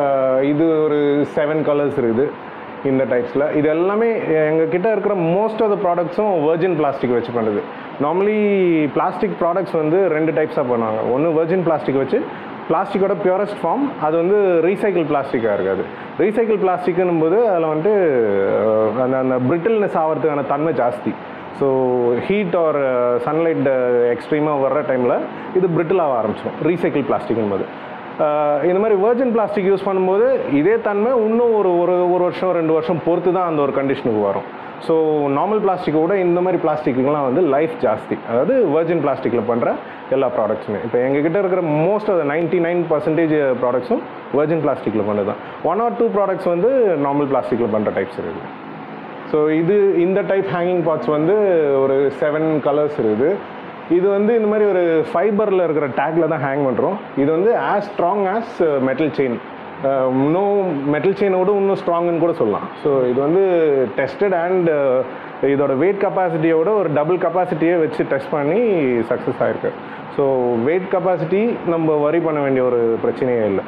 இது ஒரு செவன் கலர்ஸ் இருக்குது இந்த டைப்ஸில் இது எல்லாமே எங்கள் கிட்ட இருக்கிற மோஸ்ட் ஆஃப் த ப்ராடக்ட்ஸும் வெர்ஜின் பிளாஸ்டிக் வச்சு பண்ணுறது நார்மலி பிளாஸ்டிக் ப்ராடக்ட்ஸ் வந்து ரெண்டு டைப்ஸாக பண்ணுவாங்க ஒன்று வெர்ஜின் பிளாஸ்டிக் வச்சு பிளாஸ்டிக்கோட பியூரஸ்ட் ஃபார்ம் அது வந்து ரீசைக்கிள் பிளாஸ்டிக்காக இருக்காது ரீசைக்கிள் பிளாஸ்டிக்குன்னும் போது அதில் வந்துட்டு அஹ், அந்த அந்த பிரிட்டில்னஸ் ஆகிறதுக்கான தன்மை ஜாஸ்தி ஸோ ஹீட் ஆர் சன்லைட் எக்ஸ்ட்ரீமாக வர்ற டைமில் இது brittle ஆக ஆரம்பிச்சிடும் ரீசைக்கிள் பிளாஸ்டிக்னும் போது ஆஹ் இந்த மாதிரி வெர்ஜின் பிளாஸ்டிக் யூஸ் பண்ணும்போது இதே தன்மை இன்னும் ஒரு ஒரு ஒரு வருஷம் ரெண்டு வருஷம் பொறுத்து தான் அந்த ஒரு கண்டிஷனுக்கு வரும் ஸோ நார்மல் பிளாஸ்டிக்கை விட இந்த மாதிரி பிளாஸ்டிக்குலாம் வந்து லைஃப் ஜாஸ்தி அதாவது வெர்ஜின் பிளாஸ்டிக்கில் பண்ணுற எல்லா ப்ராடக்ட்ஸுமே இப்போ எங்ககிட்ட இருக்கிற most of the ninety nine percentage ப்ராடக்ட்ஸும் வெர்ஜின் பிளாஸ்டிக்கில் பண்ணுறது தான் ஒன் ஆர் டூ ப்ராடக்ட்ஸ் வந்து நார்மல் பிளாஸ்டிக்கில் பண்ணுற டைப்ஸ் இருக்குது ஸோ இது இந்த டைப் ஹேங்கிங் பார்ட்ஸ் வந்து ஒரு செவன் கலர்ஸ் இருக்குது இது வந்து இந்த மாதிரி ஒரு ஃபைபரில் இருக்கிற டேக்கில் தான் ஹேங் பண்ணுறோம் இது வந்து as strong as metal chain இன்னும் மெட்டல் செயினோட இன்னும் ஸ்ட்ராங்குன்னு கூட சொல்லலாம் ஸோ இது வந்து டெஸ்டட் அண்ட் இதோட வெயிட் கெப்பாசிட்டியோட ஒரு டபுள் கெப்பாசிட்டியை வச்சு டெஸ்ட் பண்ணி சக்ஸஸ் ஆயிருக்கு ஸோ வெயிட் கெப்பாசிட்டி நம்ம வரி பண்ண வேண்டிய ஒரு பிரச்சனையே இல்லை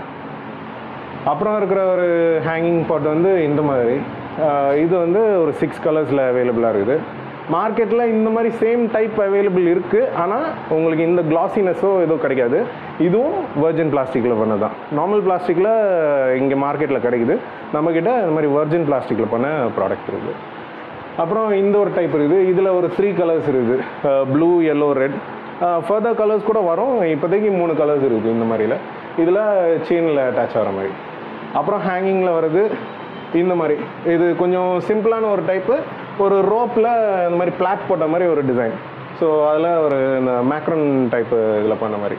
அப்புறம் இருக்கிற ஒரு ஹேங்கிங் பாட் வந்து இந்த மாதிரி அஹ் இது வந்து ஒரு சிக்ஸ் கலர்ஸில் அவைலபிளாக இருக்குது மார்க்கெட்டில் இந்த மாதிரி சேம் டைப் அவைலபிள் இருக்குது ஆனால் உங்களுக்கு இந்த கிளாசினஸோ ஏதோ கிடைக்காது இதுவும் வெர்ஜின் பிளாஸ்டிக்கில் பண்ணது தான் நார்மல் பிளாஸ்டிக்கில் இங்கே மார்க்கெட்டில் கிடைக்குது நம்மக்கிட்ட இந்த மாதிரி வெர்ஜின் பிளாஸ்டிக்கில் பண்ண ப்ராடக்ட் இருக்குது அப்புறம் இந்த ஒரு டைப் இருக்குது இதில் ஒரு த்ரீ கலர்ஸ் இருக்குது blue yellow red further colours கூட வரும் இப்போதைக்கு மூணு கலர்ஸ் இருக்குது இந்த மாதிரியில் இதில் செயினில் அட்டாச் ஆகிற மாதிரி அப்புறம் ஹேங்கிங்கில் வருது இந்த மாதிரி இது கொஞ்சம் சிம்பிளான ஒரு டைப்பு ஒரு ரோப்பில் இந்த மாதிரி பிளாட் போட்ட மாதிரி ஒரு டிசைன் ஸோ அதில் ஒரு இந்த மேக்ரன் டைப்பு இதில் பண்ண மாதிரி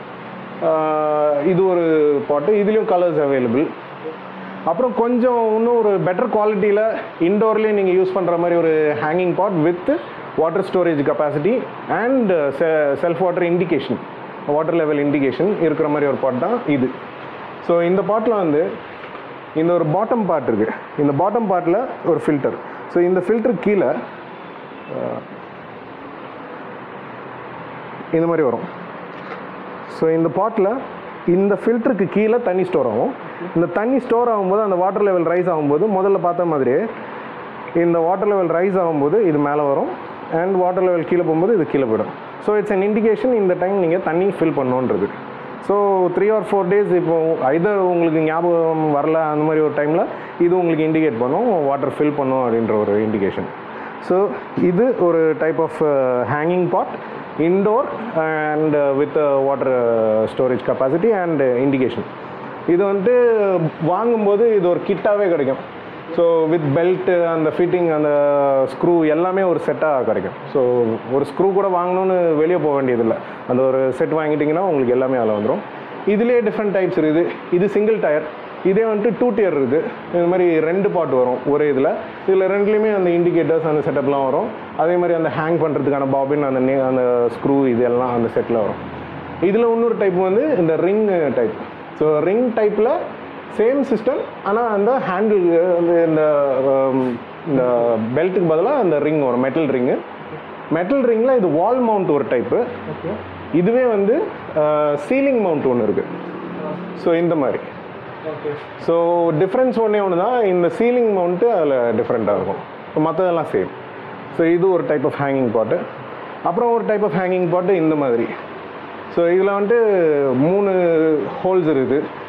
ஆஹ் இது ஒரு பாட்டு இதுலேயும் கலர்ஸ் அவைலபிள் அப்புறம் கொஞ்சம் இன்னும் ஒரு பெட்டர் குவாலிட்டியில் இன்டோர்லேயே நீங்கள் யூஸ் பண்ணுற மாதிரி ஒரு hanging pot with water storage capacity and self water indication water level indication இருக்கிற மாதிரி ஒரு பாட் தான் இது ஸோ இந்த பாட்டில் வந்து இந்த ஒரு பாட்டம் பார்ட் இருக்குது இந்த பாட்டம் பார்ட்டில் ஒரு ஃபில்டர் ஸோ இந்த ஃபில்டர் கீழே அஹ், இந்த மாதிரி வரும் ஸோ இந்த பாட்டில் இந்த ஃபில்டருக்கு கீழே தண்ணி ஸ்டோர் ஆகும் இந்த தண்ணி ஸ்டோர் ஆகும்போது அந்த வாட்டர் லெவல் ரைஸ் ஆகும்போது முதல்ல பார்த்த மாதிரியே இந்த வாட்டர் லெவல் ரைஸ் ஆகும்போது இது மேலே வரும் அண்ட் வாட்டர் லெவல் கீழே போகும்போது இது கீழே போயிடும் ஸோ இட்ஸ் an இண்டிகேஷன் இந்த டைம் நீங்கள் தண்ணி ஃபில் பண்ணணுன்றது so three or four days இப்போ ஐதர் உங்களுக்கு ஞாபகம் வரல அந்த மாதிரி ஒரு டைமில் இது உங்களுக்கு இண்டிகேட் பண்ணும் வாட்டர் ஃபில் பண்ணும் அப்படின்ற ஒரு இண்டிகேஷன் ஸோ இது ஒரு type of hanging pot indoor and with water storage capacity and indication இது வந்துட்டு வாங்கும்போது இது ஒரு கிட்டாகவே கிடைக்கும் ஸோ வித் பெல்ட்டு அந்த ஃபிட்டிங் அந்த ஸ்க்ரூ எல்லாமே ஒரு செட்டாக கிடைக்கும் ஸோ ஒரு ஸ்க்ரூ கூட வாங்கணும்னு வெளியே போக வேண்டியதில்லை அந்த ஒரு செட் வாங்கிட்டிங்கன்னா உங்களுக்கு எல்லாமே அதில் வந்துடும் இதுலேயே டிஃப்ரெண்ட் டைப்ஸ் இருக்குது இது சிங்கிள் டயர் இதே வந்துட்டு டூ டியர் இருக்குது இந்த மாதிரி ரெண்டு பாட் வரும் ஒரே இதில் இதில் ரெண்டுலேயுமே அந்த இண்டிகேட்டர்ஸ் அந்த செட்டப்லாம் வரும் அதே மாதிரி அந்த ஹேங் பண்ணுறதுக்கான பாபின் அந்த நே அந்த ஸ்க்ரூ இது எல்லாம் அந்த செட்டில் வரும் இதில் இன்னொரு டைப் வந்து இந்த ரிங் டைப் ஸோ ரிங் டைப்பில் சேம் சிஸ்டம் ஆனால் அந்த ஹேண்டில் வந்து இந்த um, இந்த பெல்ட்டுக்கு பதிலாக அந்த ரிங் வரும் மெட்டல் ரிங்கு மெட்டல் ரிங்கில் இது வால் மவுண்ட் ஒரு டைப்பு இதுவே வந்து சீலிங் மவுண்ட் ஒன்று இருக்குது ஸோ இந்த மாதிரி ஸோ டிஃப்ரென்ஸ் ஒன்றே ஒன்று தான் இந்த சீலிங் மவுண்ட்டு அதில் டிஃப்ரெண்ட்டாக இருக்கும் ஸோ மற்றதெல்லாம் சேம் ஸோ இது ஒரு டைப் ஆஃப் ஹேங்கிங் பாட்டு அப்புறம் ஒரு டைப் ஆஃப் ஹேங்கிங் பாட்டு இந்த மாதிரி ஸோ இதில் வந்துட்டு மூணு ஹோல்ஸ் இருக்குது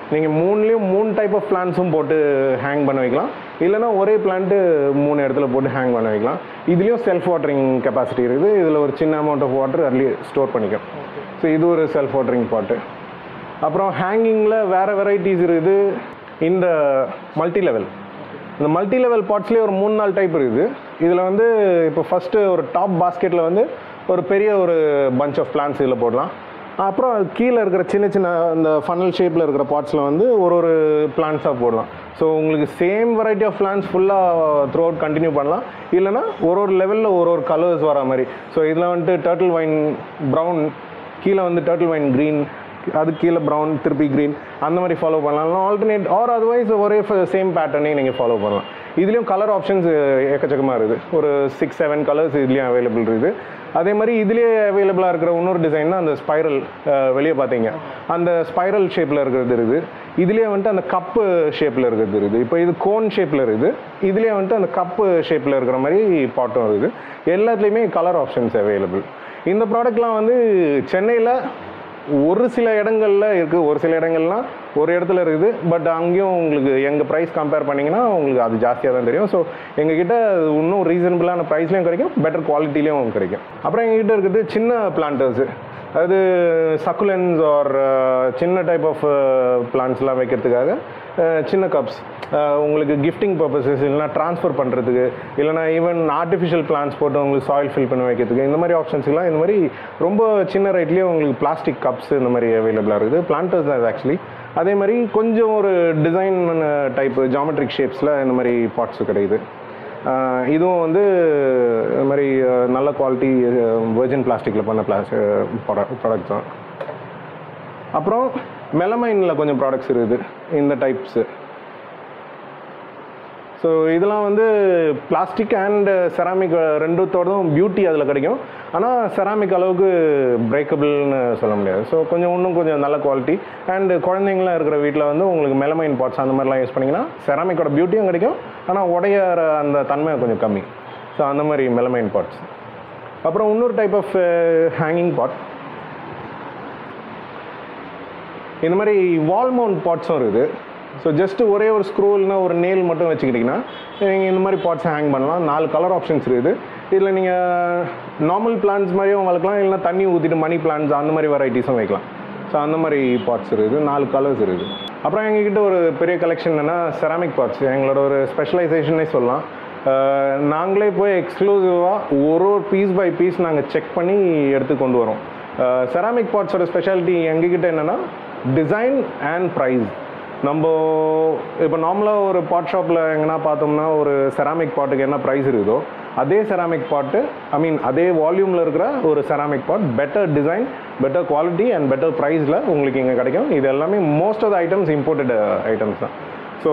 நீங்கள் மூணுலேயும் மூணு டைப் ஆஃப் பிளான்ஸும் போட்டு ஹேங் பண்ண வைக்கலாம் இல்லைனா ஒரே பிளான்ட்டு மூணு இடத்துல போட்டு ஹேங் பண்ண வைக்கலாம் இதுலேயும் செல்ஃப் வாட்டரிங் கெப்பாசிட்டி இருக்குது இதில் ஒரு சின்ன அமௌண்ட் ஆஃப் வாட்டர் அதுலேயே ஸ்டோர் பண்ணிக்கும் ஸோ இது ஒரு செல்ஃப் வாட்டரிங் பாட்டு அப்புறம் ஹேங்கிங்கில் வேறு வெரைட்டிஸ் இருக்குது இந்த மல்டி லெவல் இந்த மல்டி லெவல் பாட்ஸ்லேயே ஒரு மூணு நாலு டைப் இருக்குது இதில் வந்து இப்போ ஃபஸ்ட்டு ஒரு டாப் பாஸ்கெட்டில் வந்து ஒரு பெரிய ஒரு பஞ்ச் ஆஃப் பிளான்ஸ் இதில் போடலாம் அப்புறம் அது கீழே இருக்கிற சின்ன சின்ன இந்த ஃபனல் ஷேப்பில் இருக்கிற பாட்ஸில் வந்து ஒரு ஒரு பிளான்ஸாக போடலாம் ஸோ உங்களுக்கு சேம் வெரைட்டி ஆஃப் பிளான்ஸ் ஃபுல்லாக த்ரூ அவுட் கண்டினியூ பண்ணலாம் இல்லைனா ஒரு ஒரு லெவலில் ஒரு ஒரு கலர்ஸ் வர மாதிரி ஸோ இதில் வந்துட்டு டர்ட்டில் வைன் ப்ரௌன் கீழே வந்து டர்ட்டில் வைன் க்ரீன் அது கீழே ப்ரௌன் திருப்பி க்ரீன் அந்த மாதிரி ஃபாலோ பண்ணலாம் ஆல்டர்னேட் ஆர் அதர்வைஸ் ஒரே சேம் பேட்டர்னே நீங்கள் ஃபாலோ பண்ணலாம் இதுலேயும் கலர் ஆப்ஷன்ஸ் எக்கச்சக்கமாக இருக்குது ஒரு சிக்ஸ் செவன் கலர்ஸ் இதுலேயும் அவைலபிள் இருக்குது அதே மாதிரி இதுலேயே அவைலபிளாக இருக்கிற இன்னொரு டிசைன் தான் அந்த ஸ்பைரல் வெளியே பார்த்தீங்க அந்த ஸ்பைரல் ஷேப்பில் இருக்கிறது இருக்குது இதுலேயே வந்துட்டு அந்த கப்பு ஷேப்பில் இருக்கிறது இருக்குது இப்போ இது கோன் ஷேப்பில் இருக்குது இதுலேயே வந்துட்டு அந்த கப்பு ஷேப்பில் இருக்கிற மாதிரி பாட்டும் இருக்குது எல்லாத்துலேயுமே கலர் ஆப்ஷன்ஸ் அவைலபிள் இந்த ப்ராடக்ட்லாம் வந்து சென்னையில் ஒரு சில இடங்கள்ல இருக்குது ஒரு சில இடங்கள்லாம் ஒரு இடத்துல இருக்குது பட் அங்கேயும் உங்களுக்கு எங்கள் ப்ரைஸ் கம்பேர் பண்ணிங்கன்னா உங்களுக்கு அது ஜாஸ்தியாக தான் தெரியும் ஸோ எங்ககிட்ட இன்னும் ரீசனபிளான ப்ரைஸ்லையும் கிடைக்கும் பெட்டர் குவாலிட்டிலையும் கிடைக்கும் அப்புறம் எங்ககிட்ட இருக்குது சின்ன பிளான்டர்ஸு அது சக்குலன்ஸ் ஆர் சின்ன டைப் ஆஃப் பிளான்ஸ்லாம் வைக்கிறதுக்காக அஹ், சின்ன கப்ஸ் உங்களுக்கு கிஃப்டிங் பர்பஸஸ் இல்லைனா ட்ரான்ஸ்ஃபர் பண்ணுறதுக்கு இல்லைனா ஈவன் ஆர்டிஃபிஷியல் பிளான்ஸ் போட்டு உங்களுக்கு சாயில் ஃபில் பண்ணி வைக்கிறதுக்கு இந்த மாதிரி ஆப்ஷன்ஸ்லாம் இந்த மாதிரி ரொம்ப சின்ன ரேட்லேயே உங்களுக்கு பிளாஸ்டிக் கப்ஸ் இந்த மாதிரி அவைலபிளாக இருக்குது பிளான்டர்ஸ் தான் இது ஆக்சுவலி அதே மாதிரி கொஞ்சம் ஒரு டிசைன் டைப் ஜாமெட்ரிக் ஷேப்ஸில் இந்த மாதிரி பாட்ஸ் கிடைக்குது ஆஹ் இதுவும் வந்து இந்த மாதிரி அஹ், நல்ல குவாலிட்டி வெர்ஜின் பிளாஸ்டிக்கில் பண்ண பிளாஸ் ப்ராடக்ட் தான் அப்புறம் மெலமைனில் கொஞ்சம் ப்ராடக்ட்ஸ் இருக்குது இந்த டைப்ஸு ஸோ இதெல்லாம் வந்து பிளாஸ்டிக் அண்ட் செராமிக் ரெண்டுத்தோடதும் பியூட்டி அதில் கிடைக்கும் ஆனால் செராமிக் அளவுக்கு பிரேக்கபிள்னு சொல்ல முடியாது ஸோ கொஞ்சம் இன்னும் கொஞ்சம் நல்ல குவாலிட்டி அண்ட் குழந்தைங்களாம் இருக்கிற வீட்டில் வந்து உங்களுக்கு மெலமைன் பாட்ஸ் அந்த மாதிரிலாம் யூஸ் பண்ணிங்கன்னா செராமிக்கோட பியூட்டியும் கிடைக்கும் ஆனால் உடையிற அந்த தன்மை கொஞ்சம் கம்மி ஸோ அந்த மாதிரி மெலமைன் பாட்ஸ் அப்புறம் இன்னொரு டைப் ஆஃப் ஹேங்கிங் பாட் இந்த மாதிரி வால் மவுண்ட் பாட்ஸும் இருக்குது ஸோ ஜஸ்ட் ஒரே ஒரு ஸ்க்ரூ இல்லைனா ஒரு நேல் மட்டும் வச்சுக்கிட்டிங்கன்னா நீங்கள் இந்த மாதிரி பாட்ஸ் ஹேங் பண்ணலாம் நாலு கலர் ஆப்ஷன்ஸ் இருக்குது இதில் நீங்கள் நார்மல் பிளான்ஸ் மாதிரியும் வளர்க்கலாம் இல்லைனா தண்ணி ஊற்றிட்டு மணி பிளான்ஸ் அந்த மாதிரி வெரைட்டிஸும் வைக்கலாம் ஸோ அந்த மாதிரி பாட்ஸ் இருக்குது நாலு கலர்ஸ் இருக்குது அப்புறம் எங்ககிட்ட ஒரு பெரிய கலெக்ஷன் என்னென்னா செராமிக் பாட்ஸ் எங்களோட ஒரு ஸ்பெஷலைசேஷனே சொல்லலாம் அஹ் நாங்களே போய் எக்ஸ்க்ளூசிவாக ஒரு ஒரு பீஸ் பை பீஸ் நாங்கள் செக் பண்ணி எடுத்து கொண்டு வரோம் செராமிக் பாட்ஸோட ஸ்பெஷாலிட்டி எங்ககிட்ட என்னென்னா டிசைன் அண்ட் ப்ரைஸ் நம்ம இப்போ நார்மலாக ஒரு பாட் ஷாப்பில் எங்கன்னா பார்த்தோம்னா ஒரு செராமிக் பாட்டுக்கு என்ன ப்ரைஸ் இருக்குதோ அதே செராமிக் பாட்டு ஐ மீன் அதே வால்யூமில் இருக்கிற ஒரு ceramic pot better design better quality and better ப்ரைஸில் உங்களுக்கு இங்கே கிடைக்கும் இது எல்லாமே most of the items imported items தான் ஸோ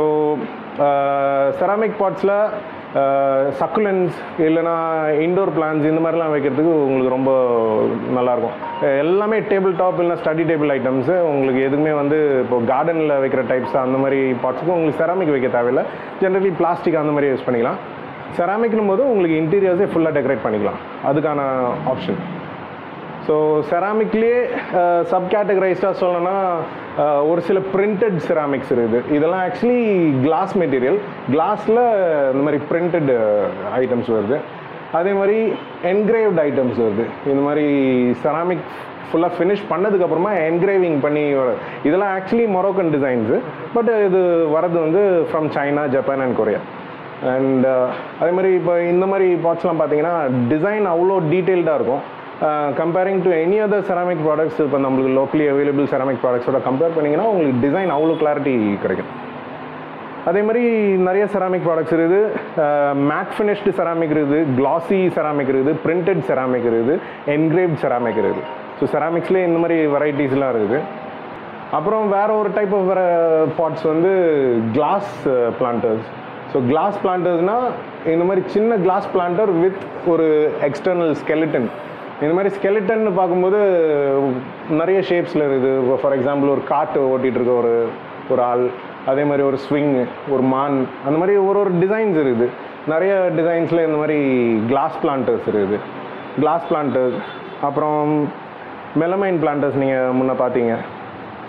செராமிக் பாட்ஸில் சக்குலன்ஸ் இல்லைனா இண்டோர் பிளான்ஸ் இந்த மாதிரிலாம் வைக்கிறதுக்கு உங்களுக்கு ரொம்ப நல்லாயிருக்கும் எல்லாமே டேபிள் டாப் இல்லைனா ஸ்டடி டேபிள் ஐட்டம்ஸு உங்களுக்கு எதுவுமே வந்து இப்போ கார்டனில் வைக்கிற டைப்ஸ் அந்த மாதிரி பாட்ஸுக்கு உங்களுக்கு செராமிக் வைக்க தேவையில்லை ஜென்ரலி பிளாஸ்டிக் அந்த மாதிரி யூஸ் பண்ணிக்கலாம் செராமிக்னும் போது உங்களுக்கு இன்டீரியர்ஸே ஃபுல்லாக டெக்கரேட் பண்ணிக்கலாம் அதுக்கான ஆப்ஷன் ஸோ செராமிக்லேயே சப் கேட்டகரைஸ்டாக சொல்லணும்னா அஹ், ஒரு சில பிரிண்டட் செராமிக்ஸ் இருக்குது இதெல்லாம் ஆக்சுவலி கிளாஸ் மெட்டீரியல் கிளாஸில் இந்த மாதிரி பிரிண்டட் ஐட்டம்ஸ் வருது அதே மாதிரி என்கிரேவ்ட் ஐட்டம்ஸ் வருது இந்த மாதிரி செராமிக் ஃபுல்லாக ஃபினிஷ் பண்ணதுக்கப்புறமா என்கிரேவிங் பண்ணி வர இதெல்லாம் ஆக்சுவலி மொரோக்கன் டிசைன்ஸு பட் இது வரது வந்து from China Japan and Korea and அதே மாதிரி இப்போ இந்த மாதிரி பாட்ஸ்லாம் பார்த்தீங்கன்னா டிசைன் அவ்வளோ டீட்டெயில்டாக இருக்கும் comparing to any other ceramic products இப்போ நம்மளுக்கு லோக்கலி அவைலபிள் செராமிக் ப்ராடக்ட்ஸோட கம்பேர் பண்ணிங்கன்னா உங்களுக்கு டிசைன் அவ்வளோ கிளாரிட்டி கிடைக்கும் அதே மாதிரி நிறைய செராமிக் ப்ராடக்ட்ஸ் இருக்குது மேட் ஃபினிஷ்டு செராமிக் இருக்குது கிளாசி செராமிக் இருக்குது பிரிண்டட் செராமிக் இருக்குது என்கிரேவ்ட் செராமிக் இருக்குது ஸோ செராமிக்ஸ்லேயே இந்த மாதிரி வெரைட்டிஸ்லாம் இருக்குது அப்புறம் வேற ஒரு டைப் ஆஃப் பாட்ஸ் வந்து கிளாஸ் பிளான்டர்ஸ் ஸோ கிளாஸ் பிளான்டர்ஸ்னால் இந்த மாதிரி சின்ன கிளாஸ் பிளான்டர் வித் ஒரு எக்ஸ்டர்னல் skeleton இந்த மாதிரி skeleton பார்க்கும்போது நிறைய ஷேப்ஸில் இருக்குது ஃபார் எக்ஸாம்பிள் ஒரு காட்டு ஓட்டிகிட்டு இருக்க ஒரு ஒரு ஆள் அதே மாதிரி ஒரு ஸ்விங் ஒரு மான் அந்த மாதிரி ஒரு ஒரு டிசைன்ஸ் இருக்குது நிறைய டிசைன்ஸில் இந்த மாதிரி கிளாஸ் பிளான்டர்ஸ் இருக்குது கிளாஸ் பிளான்டர்ஸ் அப்புறம் மெலமைன் பிளான்டர்ஸ் நீங்கள் முன்ன பார்த்தீங்க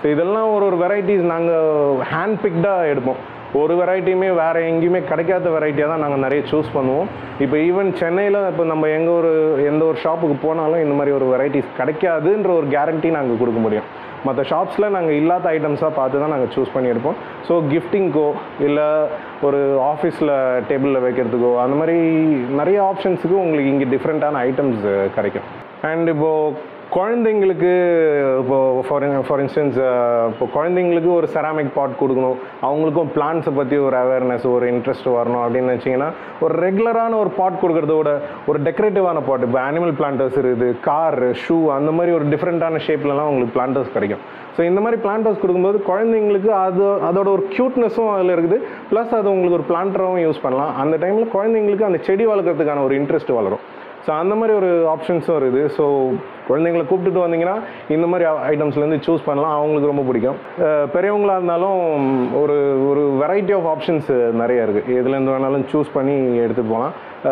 ஸோ இதெல்லாம் ஒரு ஒரு வெரைட்டிஸ் நாங்கள் ஹேண்ட் பிக்டாக எடுப்போம் ஒரு வெரைட்டியுமே வேறு எங்கேயுமே கிடைக்காத வெரைட்டியாக தான் நாங்கள் நிறைய சூஸ் பண்ணுவோம் இப்போ ஈவன் சென்னையில் இப்போ நம்ம எங்கே ஒரு எந்த ஒரு ஷாப்புக்கு போனாலும் இந்த மாதிரி ஒரு வெரைட்டிஸ் கிடைக்காதுன்ற ஒரு கேரண்டி நாங்கள் கொடுக்க முடியும் மற்ற ஷாப்ஸில் நாங்கள் இல்லாத ஐட்டம்ஸாக பார்த்து தான் நாங்கள் சூஸ் பண்ணி எடுப்போம் ஸோ கிஃப்டிங்க்கோ இல்லை ஒரு ஆஃபீஸில் டேபிளில் வைக்கிறதுக்கோ அந்த மாதிரி நிறைய ஆப்ஷன்ஸுக்கு உங்களுக்கு இங்கே டிஃப்ரெண்ட்டான ஐட்டம்ஸ் கிடைக்கும் அண்ட் இப்போது குழந்தைங்களுக்கு இப்போ ஃபார் ஃபார் இன்ஸ்டன்ஸ் இப்போ குழந்தைங்களுக்கு ஒரு செராமிக் பாட் கொடுக்கணும் அவங்களுக்கும் பிளான்ஸை பற்றி ஒரு அவேர்னஸ் ஒரு இன்ட்ரெஸ்ட் வரணும் அப்படின்னு நினச்சிங்கன்னா ஒரு ரெகுலரான ஒரு பாட் கொடுக்கறத விட ஒரு டெக்கரேட்டிவான பாட் இப்போ அனிமல் பிளான்டர்ஸ் இருக்குது கார் ஷூ அந்த மாதிரி ஒரு டிஃப்ரெண்ட்டான ஷேப்லலாம் உங்களுக்கு பிளான்டர்ஸ் கிடைக்கும் ஸோ இந்த மாதிரி பிளான்டர்ஸ் கொடுக்கும்போது குழந்தைங்களுக்கு அது அதோட ஒரு க்யூட்னஸும் அதில் இருக்குது ப்ளஸ் அது உங்களுக்கு ஒரு பிளான்டராகவும் யூஸ் பண்ணலாம் அந்த டைமில் குழந்தைங்களுக்கு அந்த செடி வளர்க்குறதுக்கான ஒரு இன்ட்ரெஸ்ட் வளரும் ஸோ அந்த மாதிரி ஒரு ஆப்ஷன்ஸும் இருக்குது ஸோ குழந்தைங்களை கூப்பிட்டுட்டு வந்தீங்கன்னா இந்த மாதிரி ஐட்டம்ஸ்லேருந்து சூஸ் பண்ணலாம் அவங்களுக்கு ரொம்ப பிடிக்கும் அஹ் பெரியவங்களா இருந்தாலும் ஒரு ஒரு வெரைட்டி ஆஃப் ஆப்ஷன்ஸ் நிறைய இருக்குது எதுலேருந்து வேணாலும் சூஸ் பண்ணி எடுத்துகிட்டு போகலாம்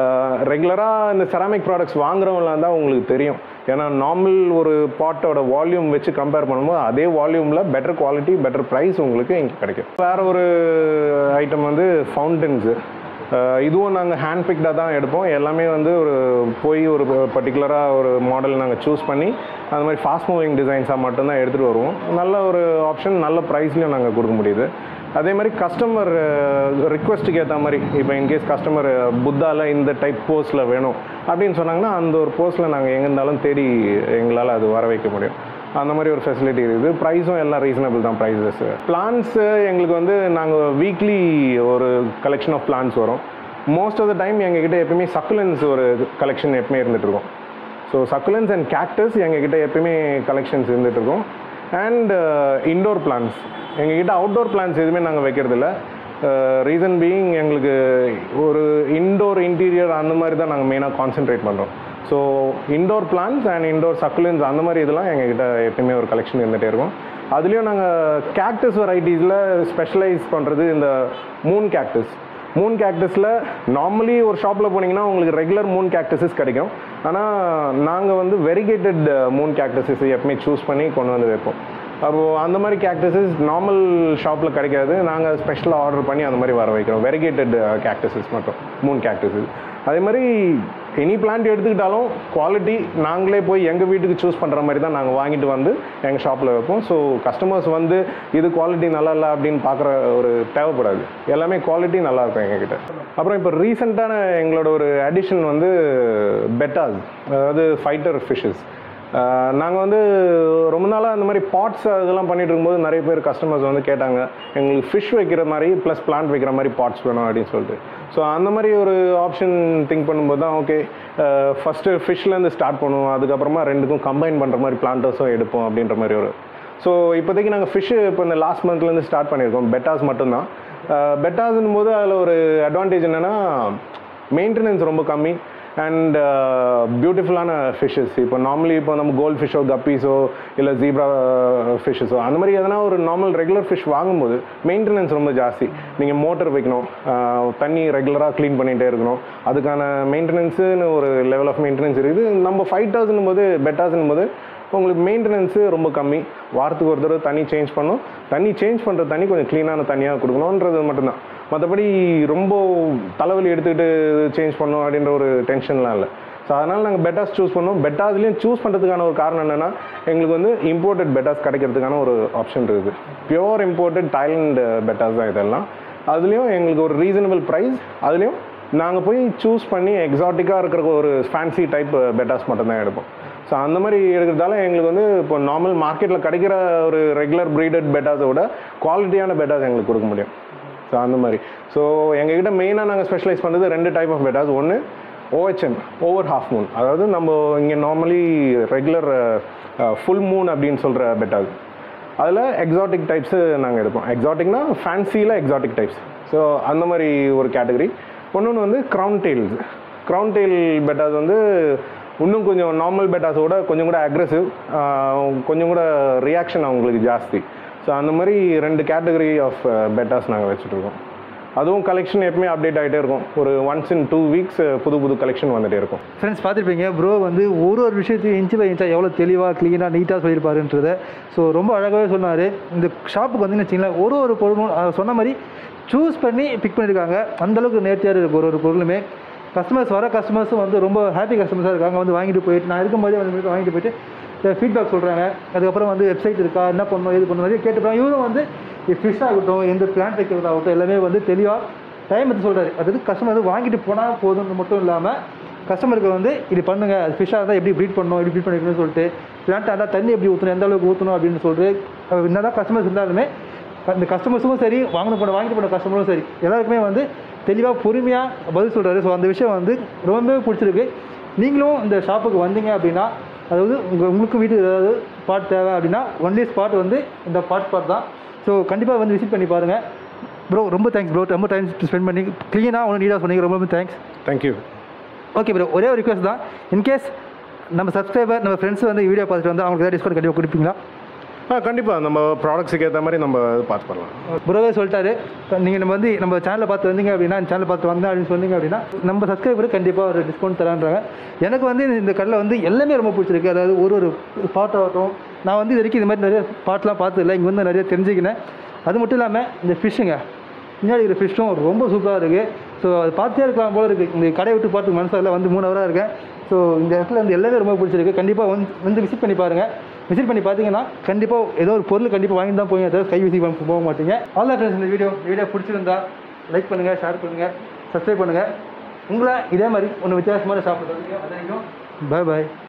ரெகுலராக இந்த செராமிக் ப்ராடக்ட்ஸ் வாங்குறவங்களா இருந்தால் உங்களுக்கு தெரியும் ஏன்னா நார்மல் ஒரு பாட்டோட வால்யூம் வச்சு கம்பேர் பண்ணும்போது அதே வால்யூமில் பெட்டர் குவாலிட்டி பெட்டர் ப்ரைஸ் உங்களுக்கு இங்கே கிடைக்கும் வேறு ஒரு ஐட்டம் வந்து ஃபவுண்டன்ஸு அஹ் இதுவும் நாங்கள் ஹேண்ட் பிக்டாக தான் எடுப்போம் எல்லாமே வந்து ஒரு போய் ஒரு பர்டிகுலராக ஒரு மாடல் நாங்கள் சூஸ் பண்ணி அந்த மாதிரி ஃபாஸ்ட் மூவிங் டிசைன்ஸாக மட்டும்தான் எடுத்துகிட்டு வருவோம் நல்ல ஒரு ஆப்ஷன் நல்ல ப்ரைஸ்லையும் நாங்கள் கொடுக்க முடியுது அதே மாதிரி கஸ்டமர் ரிக்வெஸ்ட்டுக்கு ஏற்ற மாதிரி இப்போ இன்கேஸ் கஸ்டமர் புத்தாவில் இந்த டைப் போஸில் வேணும் அப்படின்னு சொன்னாங்கன்னா அந்த ஒரு போஸில் நாங்கள் எங்கே இருந்தாலும் தேடி எங்களால் அது வர வைக்க முடியும் அந்த மாதிரி ஒரு ஃபெசிலிட்டி இருக்குது ப்ரைஸும் எல்லாம் ரீசனபிள் தான் ப்ரைஸஸ் பிளான்ஸு எங்களுக்கு வந்து நாங்கள் வீக்லி ஒரு கலெக்ஷன் ஆஃப் பிளான்ஸ் வரும் மோஸ்ட் ஆஃப் த டைம் எங்ககிட்ட எப்பயுமே சக்குலன்ஸ் ஒரு கலெக்ஷன் எப்பவுமே இருந்துட்டு இருக்கும் ஸோ சக்குலன்ஸ் அண்ட் கேக்டஸ் எங்ககிட்ட எப்பயுமே கலெக்ஷன்ஸ் இருந்துட்டு இருக்கும் அண்ட் இன்டோர் பிளான்ஸ் எங்ககிட்ட அவுட்டோர் பிளான்ஸ் எதுவுமே நாங்கள் வைக்கிறதில்ல ரீசன் பீயிங் எங்களுக்கு ஒரு இன்டோர் இன்டீரியர் அந்த மாதிரி தான் நாங்கள் மெயினாக கான்சென்ட்ரேட் பண்ணுறோம் so indoor plants and indoor succulents அந்த மாதிரி இதெல்லாம் எங்ககிட்ட எப்பயுமே ஒரு கலெக்ஷன் இருந்துகிட்டே இருக்கும் அதுலேயும் நாங்கள் கேக்டஸ் வெரைட்டிஸில் ஸ்பெஷலைஸ் பண்ணுறது இந்த மூன் கேக்டஸ் மூன் கேக்டஸில் நார்மலி ஒரு ஷாப்பில் போனீங்கன்னா உங்களுக்கு ரெகுலர் மூன் கேக்டஸஸ் கிடைக்கும் ஆனால் நாங்கள் வந்து வெரிகேட்டட் மூன் கேக்டஸஸ் எப்பவுமே சூஸ் பண்ணி கொண்டு வந்து வைப்போம் அப்போது அந்த மாதிரி கேக்டஸஸ் நார்மல் ஷாப்பில் கிடைக்காது நாங்கள் ஸ்பெஷலாக ஆர்டர் பண்ணி அந்த மாதிரி வர வைக்கிறோம் வெரிகேட்டட் கேக்டஸஸ் மட்டும் மூன் கேக்டஸஸ் அதே மாதிரி எனி பிளான்ட் எடுத்துக்கிட்டாலும் குவாலிட்டி நாங்களே போய் எங்கள் வீட்டுக்கு சூஸ் பண்ணுற மாதிரி தான் நாங்கள் வாங்கிட்டு வந்து எங்கள் ஷாப்பில் வைப்போம் ஸோ கஸ்டமர்ஸ் வந்து இது குவாலிட்டி நல்லா இல்லை அப்படின்னு பார்க்குற ஒரு தேவைப்படாது எல்லாமே குவாலிட்டி நல்லா இருக்கும் எங்ககிட்ட அப்புறம் இப்போ ரீசெண்டான எங்களோட ஒரு அடிஷன் வந்து பெட்டாஸ் அதாவது ஃபைட்டர் ஃபிஷ்ஷஸ் நாங்கள் வந்து ரொம்ப நாளாக அந்த மாதிரி பாட்ஸ் அதெல்லாம் பண்ணிட்டு இருக்கும்போது நிறைய பேர் கஸ்டமர்ஸ் வந்து கேட்டாங்க எங்களுக்கு ஃபிஷ் வைக்கிற மாதிரி ப்ளஸ் பிளான்ட் வைக்கிற மாதிரி பாட்ஸ் வேணும் அப்படின்னு சொல்லிட்டு ஸோ அந்த மாதிரி ஒரு ஆப்ஷன் திங்க் பண்ணும்போது தான் ஓகே ஃபஸ்ட்டு ஃபிஷ்லேருந்து ஸ்டார்ட் பண்ணுவோம் அதுக்கப்புறமா ரெண்டுக்கும் கம்பைன் பண்ணுற மாதிரி பிளான்டர்ஸும் எடுப்போம் அப்படின்ற மாதிரி ஒரு ஸோ இப்போதைக்கு நாங்கள் ஃபிஷ்ஷு இப்போ இந்த லாஸ்ட் மந்த்லேருந்து ஸ்டார்ட் பண்ணியிருக்கோம் பெட்டாஸ் மட்டும்தான் பெட்டாஸ்னும் போது அதில் ஒரு அட்வான்டேஜ் என்னென்னா மெயின்டெனன்ஸ் ரொம்ப கம்மி அண்ட் பியூட்டிஃபுல்லான ஃபிஷ்ஷஸ் இப்போ நார்மலி இப்போ நம்ம கோல்ட் ஃபிஷ்ஷோ கப்பீஸோ இல்லை ஜீப்ரா ஃபிஷ்ஷஸோ அந்த மாதிரி எதனா ஒரு நார்மல் ரெகுலர் ஃபிஷ் வாங்கும்போது மெயின்டெனன்ஸ் ரொம்ப ஜாஸ்தி நீங்கள் மோட்டர் வைக்கணும் ஆஹ் தண்ணி ரெகுலராக க்ளீன் பண்ணிகிட்டே இருக்கணும் அதுக்கான மெயின்டெனன்ஸுன்னு ஒரு லெவல் ஆஃப் மெயின்டெனன்ஸ் இருக்குது நம்ம ஃபைட்டர்ஸ்னும் போது பெட்டாஸ்னும் போது உங்களுக்கு மெயின்டெனன்ஸு ரொம்ப கம்மி வாரத்துக்கு ஒரு தடவை தண்ணி சேஞ்ச் பண்ணணும் தண்ணி சேஞ்ச் பண்ணுற தண்ணி கொஞ்சம் க்ளீனான தண்ணியாக கொடுக்கணுன்றது மட்டும்தான் மற்றபடி ரொம்ப தலைவலி எடுத்துக்கிட்டு சேஞ்ச் பண்ணணும் அப்படின்ற ஒரு டென்ஷன்லாம் இல்லை ஸோ அதனால் நாங்கள் பெட்டாஸ் சூஸ் பண்ணோம் பெட்டாஸ்லேயும் சூஸ் பண்ணுறதுக்கான ஒரு காரணம் என்னென்னா எங்களுக்கு வந்து இம்போர்ட்டட் பெட்டாஸ் கிடைக்கிறதுக்கான ஒரு ஆப்ஷன் இருக்குது பியோர் இம்போர்ட்டட் தாய்லாந்து பெட்டாஸ் தான் இதெல்லாம் அதுலேயும் எங்களுக்கு ஒரு ரீசனபிள் ப்ரைஸ் அதுலேயும் நாங்கள் போய் சூஸ் பண்ணி எக்ஸாட்டிக்காக இருக்கிற ஒரு ஃபேன்சி டைப் பெட்டாஸ் மட்டும்தான் எடுப்போம் ஸோ அந்த மாதிரி எடுக்கிறதால எங்களுக்கு வந்து இப்போ நார்மல் மார்க்கெட்டில் கிடைக்கிற ஒரு ரெகுலர் ப்ரீடட் பெட்டாஸை விட குவாலிட்டியான பெட்டாஸ் எங்களுக்கு கொடுக்க முடியும் ஸோ அந்த மாதிரி ஸோ எங்ககிட்ட மெயினாக நாங்கள் ஸ்பெஷலைஸ் பண்ணுறது ரெண்டு டைப் ஆஃப் பெட்டாஸ் ஒன்று ஓஹெச்எம் ஓவர் ஹாஃப் மூன் அதாவது நம்ம இங்கே நார்மலி ரெகுலர் ஃபுல் மூன் அப்படின்னு சொல்கிற பெட்டாஸ் அதில் எக்ஸாட்டிக் டைப்ஸு நாங்கள் எடுப்போம் எக்ஸாட்டிக்னா ஃபேன்சியில் எக்ஸாட்டிக் டைப்ஸ் ஸோ அந்த மாதிரி ஒரு கேட்டகரி இன்னொன்று வந்து crown tails crown tail bettas வந்து இன்னும் கொஞ்சம் நார்மல் பெட்டாஸோட கொஞ்சம் கூட அக்ரெசிவ் கொஞ்சம் கூட ரியாக்ஷன் அவங்களுக்கு ஜாஸ்தி ஸோ அந்த மாதிரி ரெண்டு கேட்டகரி ஆஃப் பெட்டாஸ் நாங்கள் வச்சுட்ருக்கோம் அதுவும் கலெக்ஷன் எப்பவுமே அப்டேட் ஆகிட்டே இருக்கும் ஒரு ஒன்ஸ் இன் டூ வீக்ஸ் புது புது கலெக்ஷன் வந்துட்டே இருக்கும் ஃப்ரெண்ட்ஸ் பார்த்துருப்பீங்க ப்ரோ வந்து ஒரு ஒரு விஷயத்தையும் இன்ச்சு பை இன்ச்சாக எவ்வளோ தெளிவாக க்ளீனாக நீட்டாக சொல்லியிருப்பாருன்றத ஸோ ரொம்ப அழகாகவே சொன்னார் இந்த ஷாப்புக்கு வந்து வச்சிங்களேன் ஒரு ஒரு பொருளும் அவர் சொன்ன மாதிரி சூஸ் பண்ணி பிக் பண்ணியிருக்காங்க அந்தளவுக்கு நேர்த்தியாக இருக்குது ஒரு ஒரு பொருளுமே கஸ்டமர்ஸ் வர கஸ்டமர்ஸும் வந்து ரொம்ப ஹாப்பி கஸ்டமர்ஸாக இருக்காங்க வந்து வாங்கிட்டு போயிட்டு நான் இருக்கும்போதே வந்து வாங்கிட்டு போயிட்டு ஃபீட்பேக் சொல்கிறாங்க அதுக்கப்புறம் வந்து வெப்சைட் இருக்கா என்ன பண்ணணும் இது பண்ணணும் நிறைய கேட்டுப்பாங்க இவரும் வந்து ஃபிஷ் ஆகட்டும் எந்த பிளான்ட் வைக்கிறதாகட்டும் எல்லாமே வந்து தெளிவாக டைம் எடுத்து சொல்கிறாரு அதாவது கஸ்டமர் வந்து வாங்கிட்டு போனால் போதும்னு மட்டும் இல்லாமல் கஸ்டமருக்கு வந்து இது பண்ணுங்க அது ஃபிஷ்ஷாக இருந்தால் எப்படி ப்ரீட் பண்ணணும் எப்படி ப்ரீட் பண்ணிக்கணும்னு சொல்லிட்டு பிளான்ட்டாக இருந்தால் தண்ணி எப்படி ஊற்றணும் எந்த அளவுக்கு ஊற்றணும் அப்படின்னு சொல்லிட்டு அவர் என்னதான் கஸ்டமர்ஸ் இருந்தாலுமே அந்த கஸ்டமர்ஸும் சரி வாங்கின போன வாங்கிட்டு போன கஸ்டமரும் சரி எல்லாருக்குமே வந்து தெளிவாக பொறுமையாக பதில் சொல்கிறாரு ஸோ அந்த விஷயம் வந்து ரொம்பவே பிடிச்சிருக்கு நீங்களும் இந்த ஷாப்புக்கு வந்தீங்க அப்படின்னா அதாவது உங்கள் உங்களுக்கு வீட்டுக்கு ஏதாவது ஸ்பாட் தேவை அப்படின்னா ஒன்லி ஸ்பாட் வந்து இந்த பாட் ஸ்பாட் தான் ஸோ கண்டிப்பாக வந்து விசிட் பண்ணி பாருங்கள் ப்ரோ ரொம்ப தேங்க்ஸ் ப்ரோ ரொம்ப டைம் ஸ்பெண்ட் பண்ணி க்ளீனாக ஒன்று நீட்டாக சொன்னீங்க ரொம்ப ரொம்ப தேங்க்ஸ் தேங்க்யூ ஓகே ப்ரோ ஒரே ஒரு ரிக்வஸ்ட் தான் இன்கேஸ் நம்ம சப்ஸ்கிரைபர் நம்ம ஃப்ரெண்ட்ஸ் வந்து வீடியோ பார்த்துட்டு வந்து அவங்களுக்கு ஏதாவது டிஸ்கவுண்ட் கண்டிப்பாக கொடுப்பீங்களா ஆ கண்டிப்பாக நம்ம ப்ராடக்ட்ஸுக்கு ஏற்ற மாதிரி நம்ம பார்த்து பண்ணலாம் ப்ரோவே சொல்லிட்டாரு நீங்கள் நம்ம வந்து நம்ம சேனலை பார்த்து வந்தீங்க அப்படின்னா இந்த சேனலை பார்த்து வந்தேன் அப்படின்னு சொன்னீங்க அப்படின்னா நம்ம சப்ஸ்கிரைபருக்கு கண்டிப்பாக ஒரு டிஸ்கவுண்ட் தரான்றாங்க எனக்கு வந்து இந்த கடையில் வந்து எல்லாமே ரொம்ப பிடிச்சிருக்கு அதாவது ஒரு ஒரு பாட் ஆகட்டும் நான் வந்து இது வரைக்கும் இது மாதிரி நிறைய பாட்லாம் பார்த்ததில்ல இங்கே வந்து நிறைய தெரிஞ்சுக்கினேன் அது மட்டும் இல்லாமல் இந்த ஃபிஷ்ஷுங்க பின்னாடி இருக்கிற ஃபிஷ்ஷும் ரொம்ப சூப்பராக இருக்குது ஸோ அது பார்த்தே இருக்கலாம் போல இருக்குது இந்த கடையை விட்டு பார்த்து மனசில் வந்து மூணு ஹவராக இருக்கேன் ஸோ இந்த இடத்துல வந்து எல்லாமே ரொம்ப பிடிச்சிருக்கு கண்டிப்பாக வந்து வந்து விசிட் பண்ணி பாருங்கள் விசிட் பண்ணி பார்த்தீங்கன்னா கண்டிப்பாக ஏதோ ஒரு பொருள் கண்டிப்பாக வாங்கி தான் போய் அதாவது கை வீசி வாங்க போக மாட்டீங்க ஆல் தான் ஃப்ரெண்ட்ஸ் இந்த வீடியோ வீடியோ பிடிச்சிருந்தா லைக் பண்ணுங்கள் ஷேர் பண்ணுங்கள் சப்ஸ்கிரைப் பண்ணுங்கள் உங்களை இதே மாதிரி ஒன்று வித்தியாசமான சாப்பிட்றது வரைக்கும் பாய் பாய்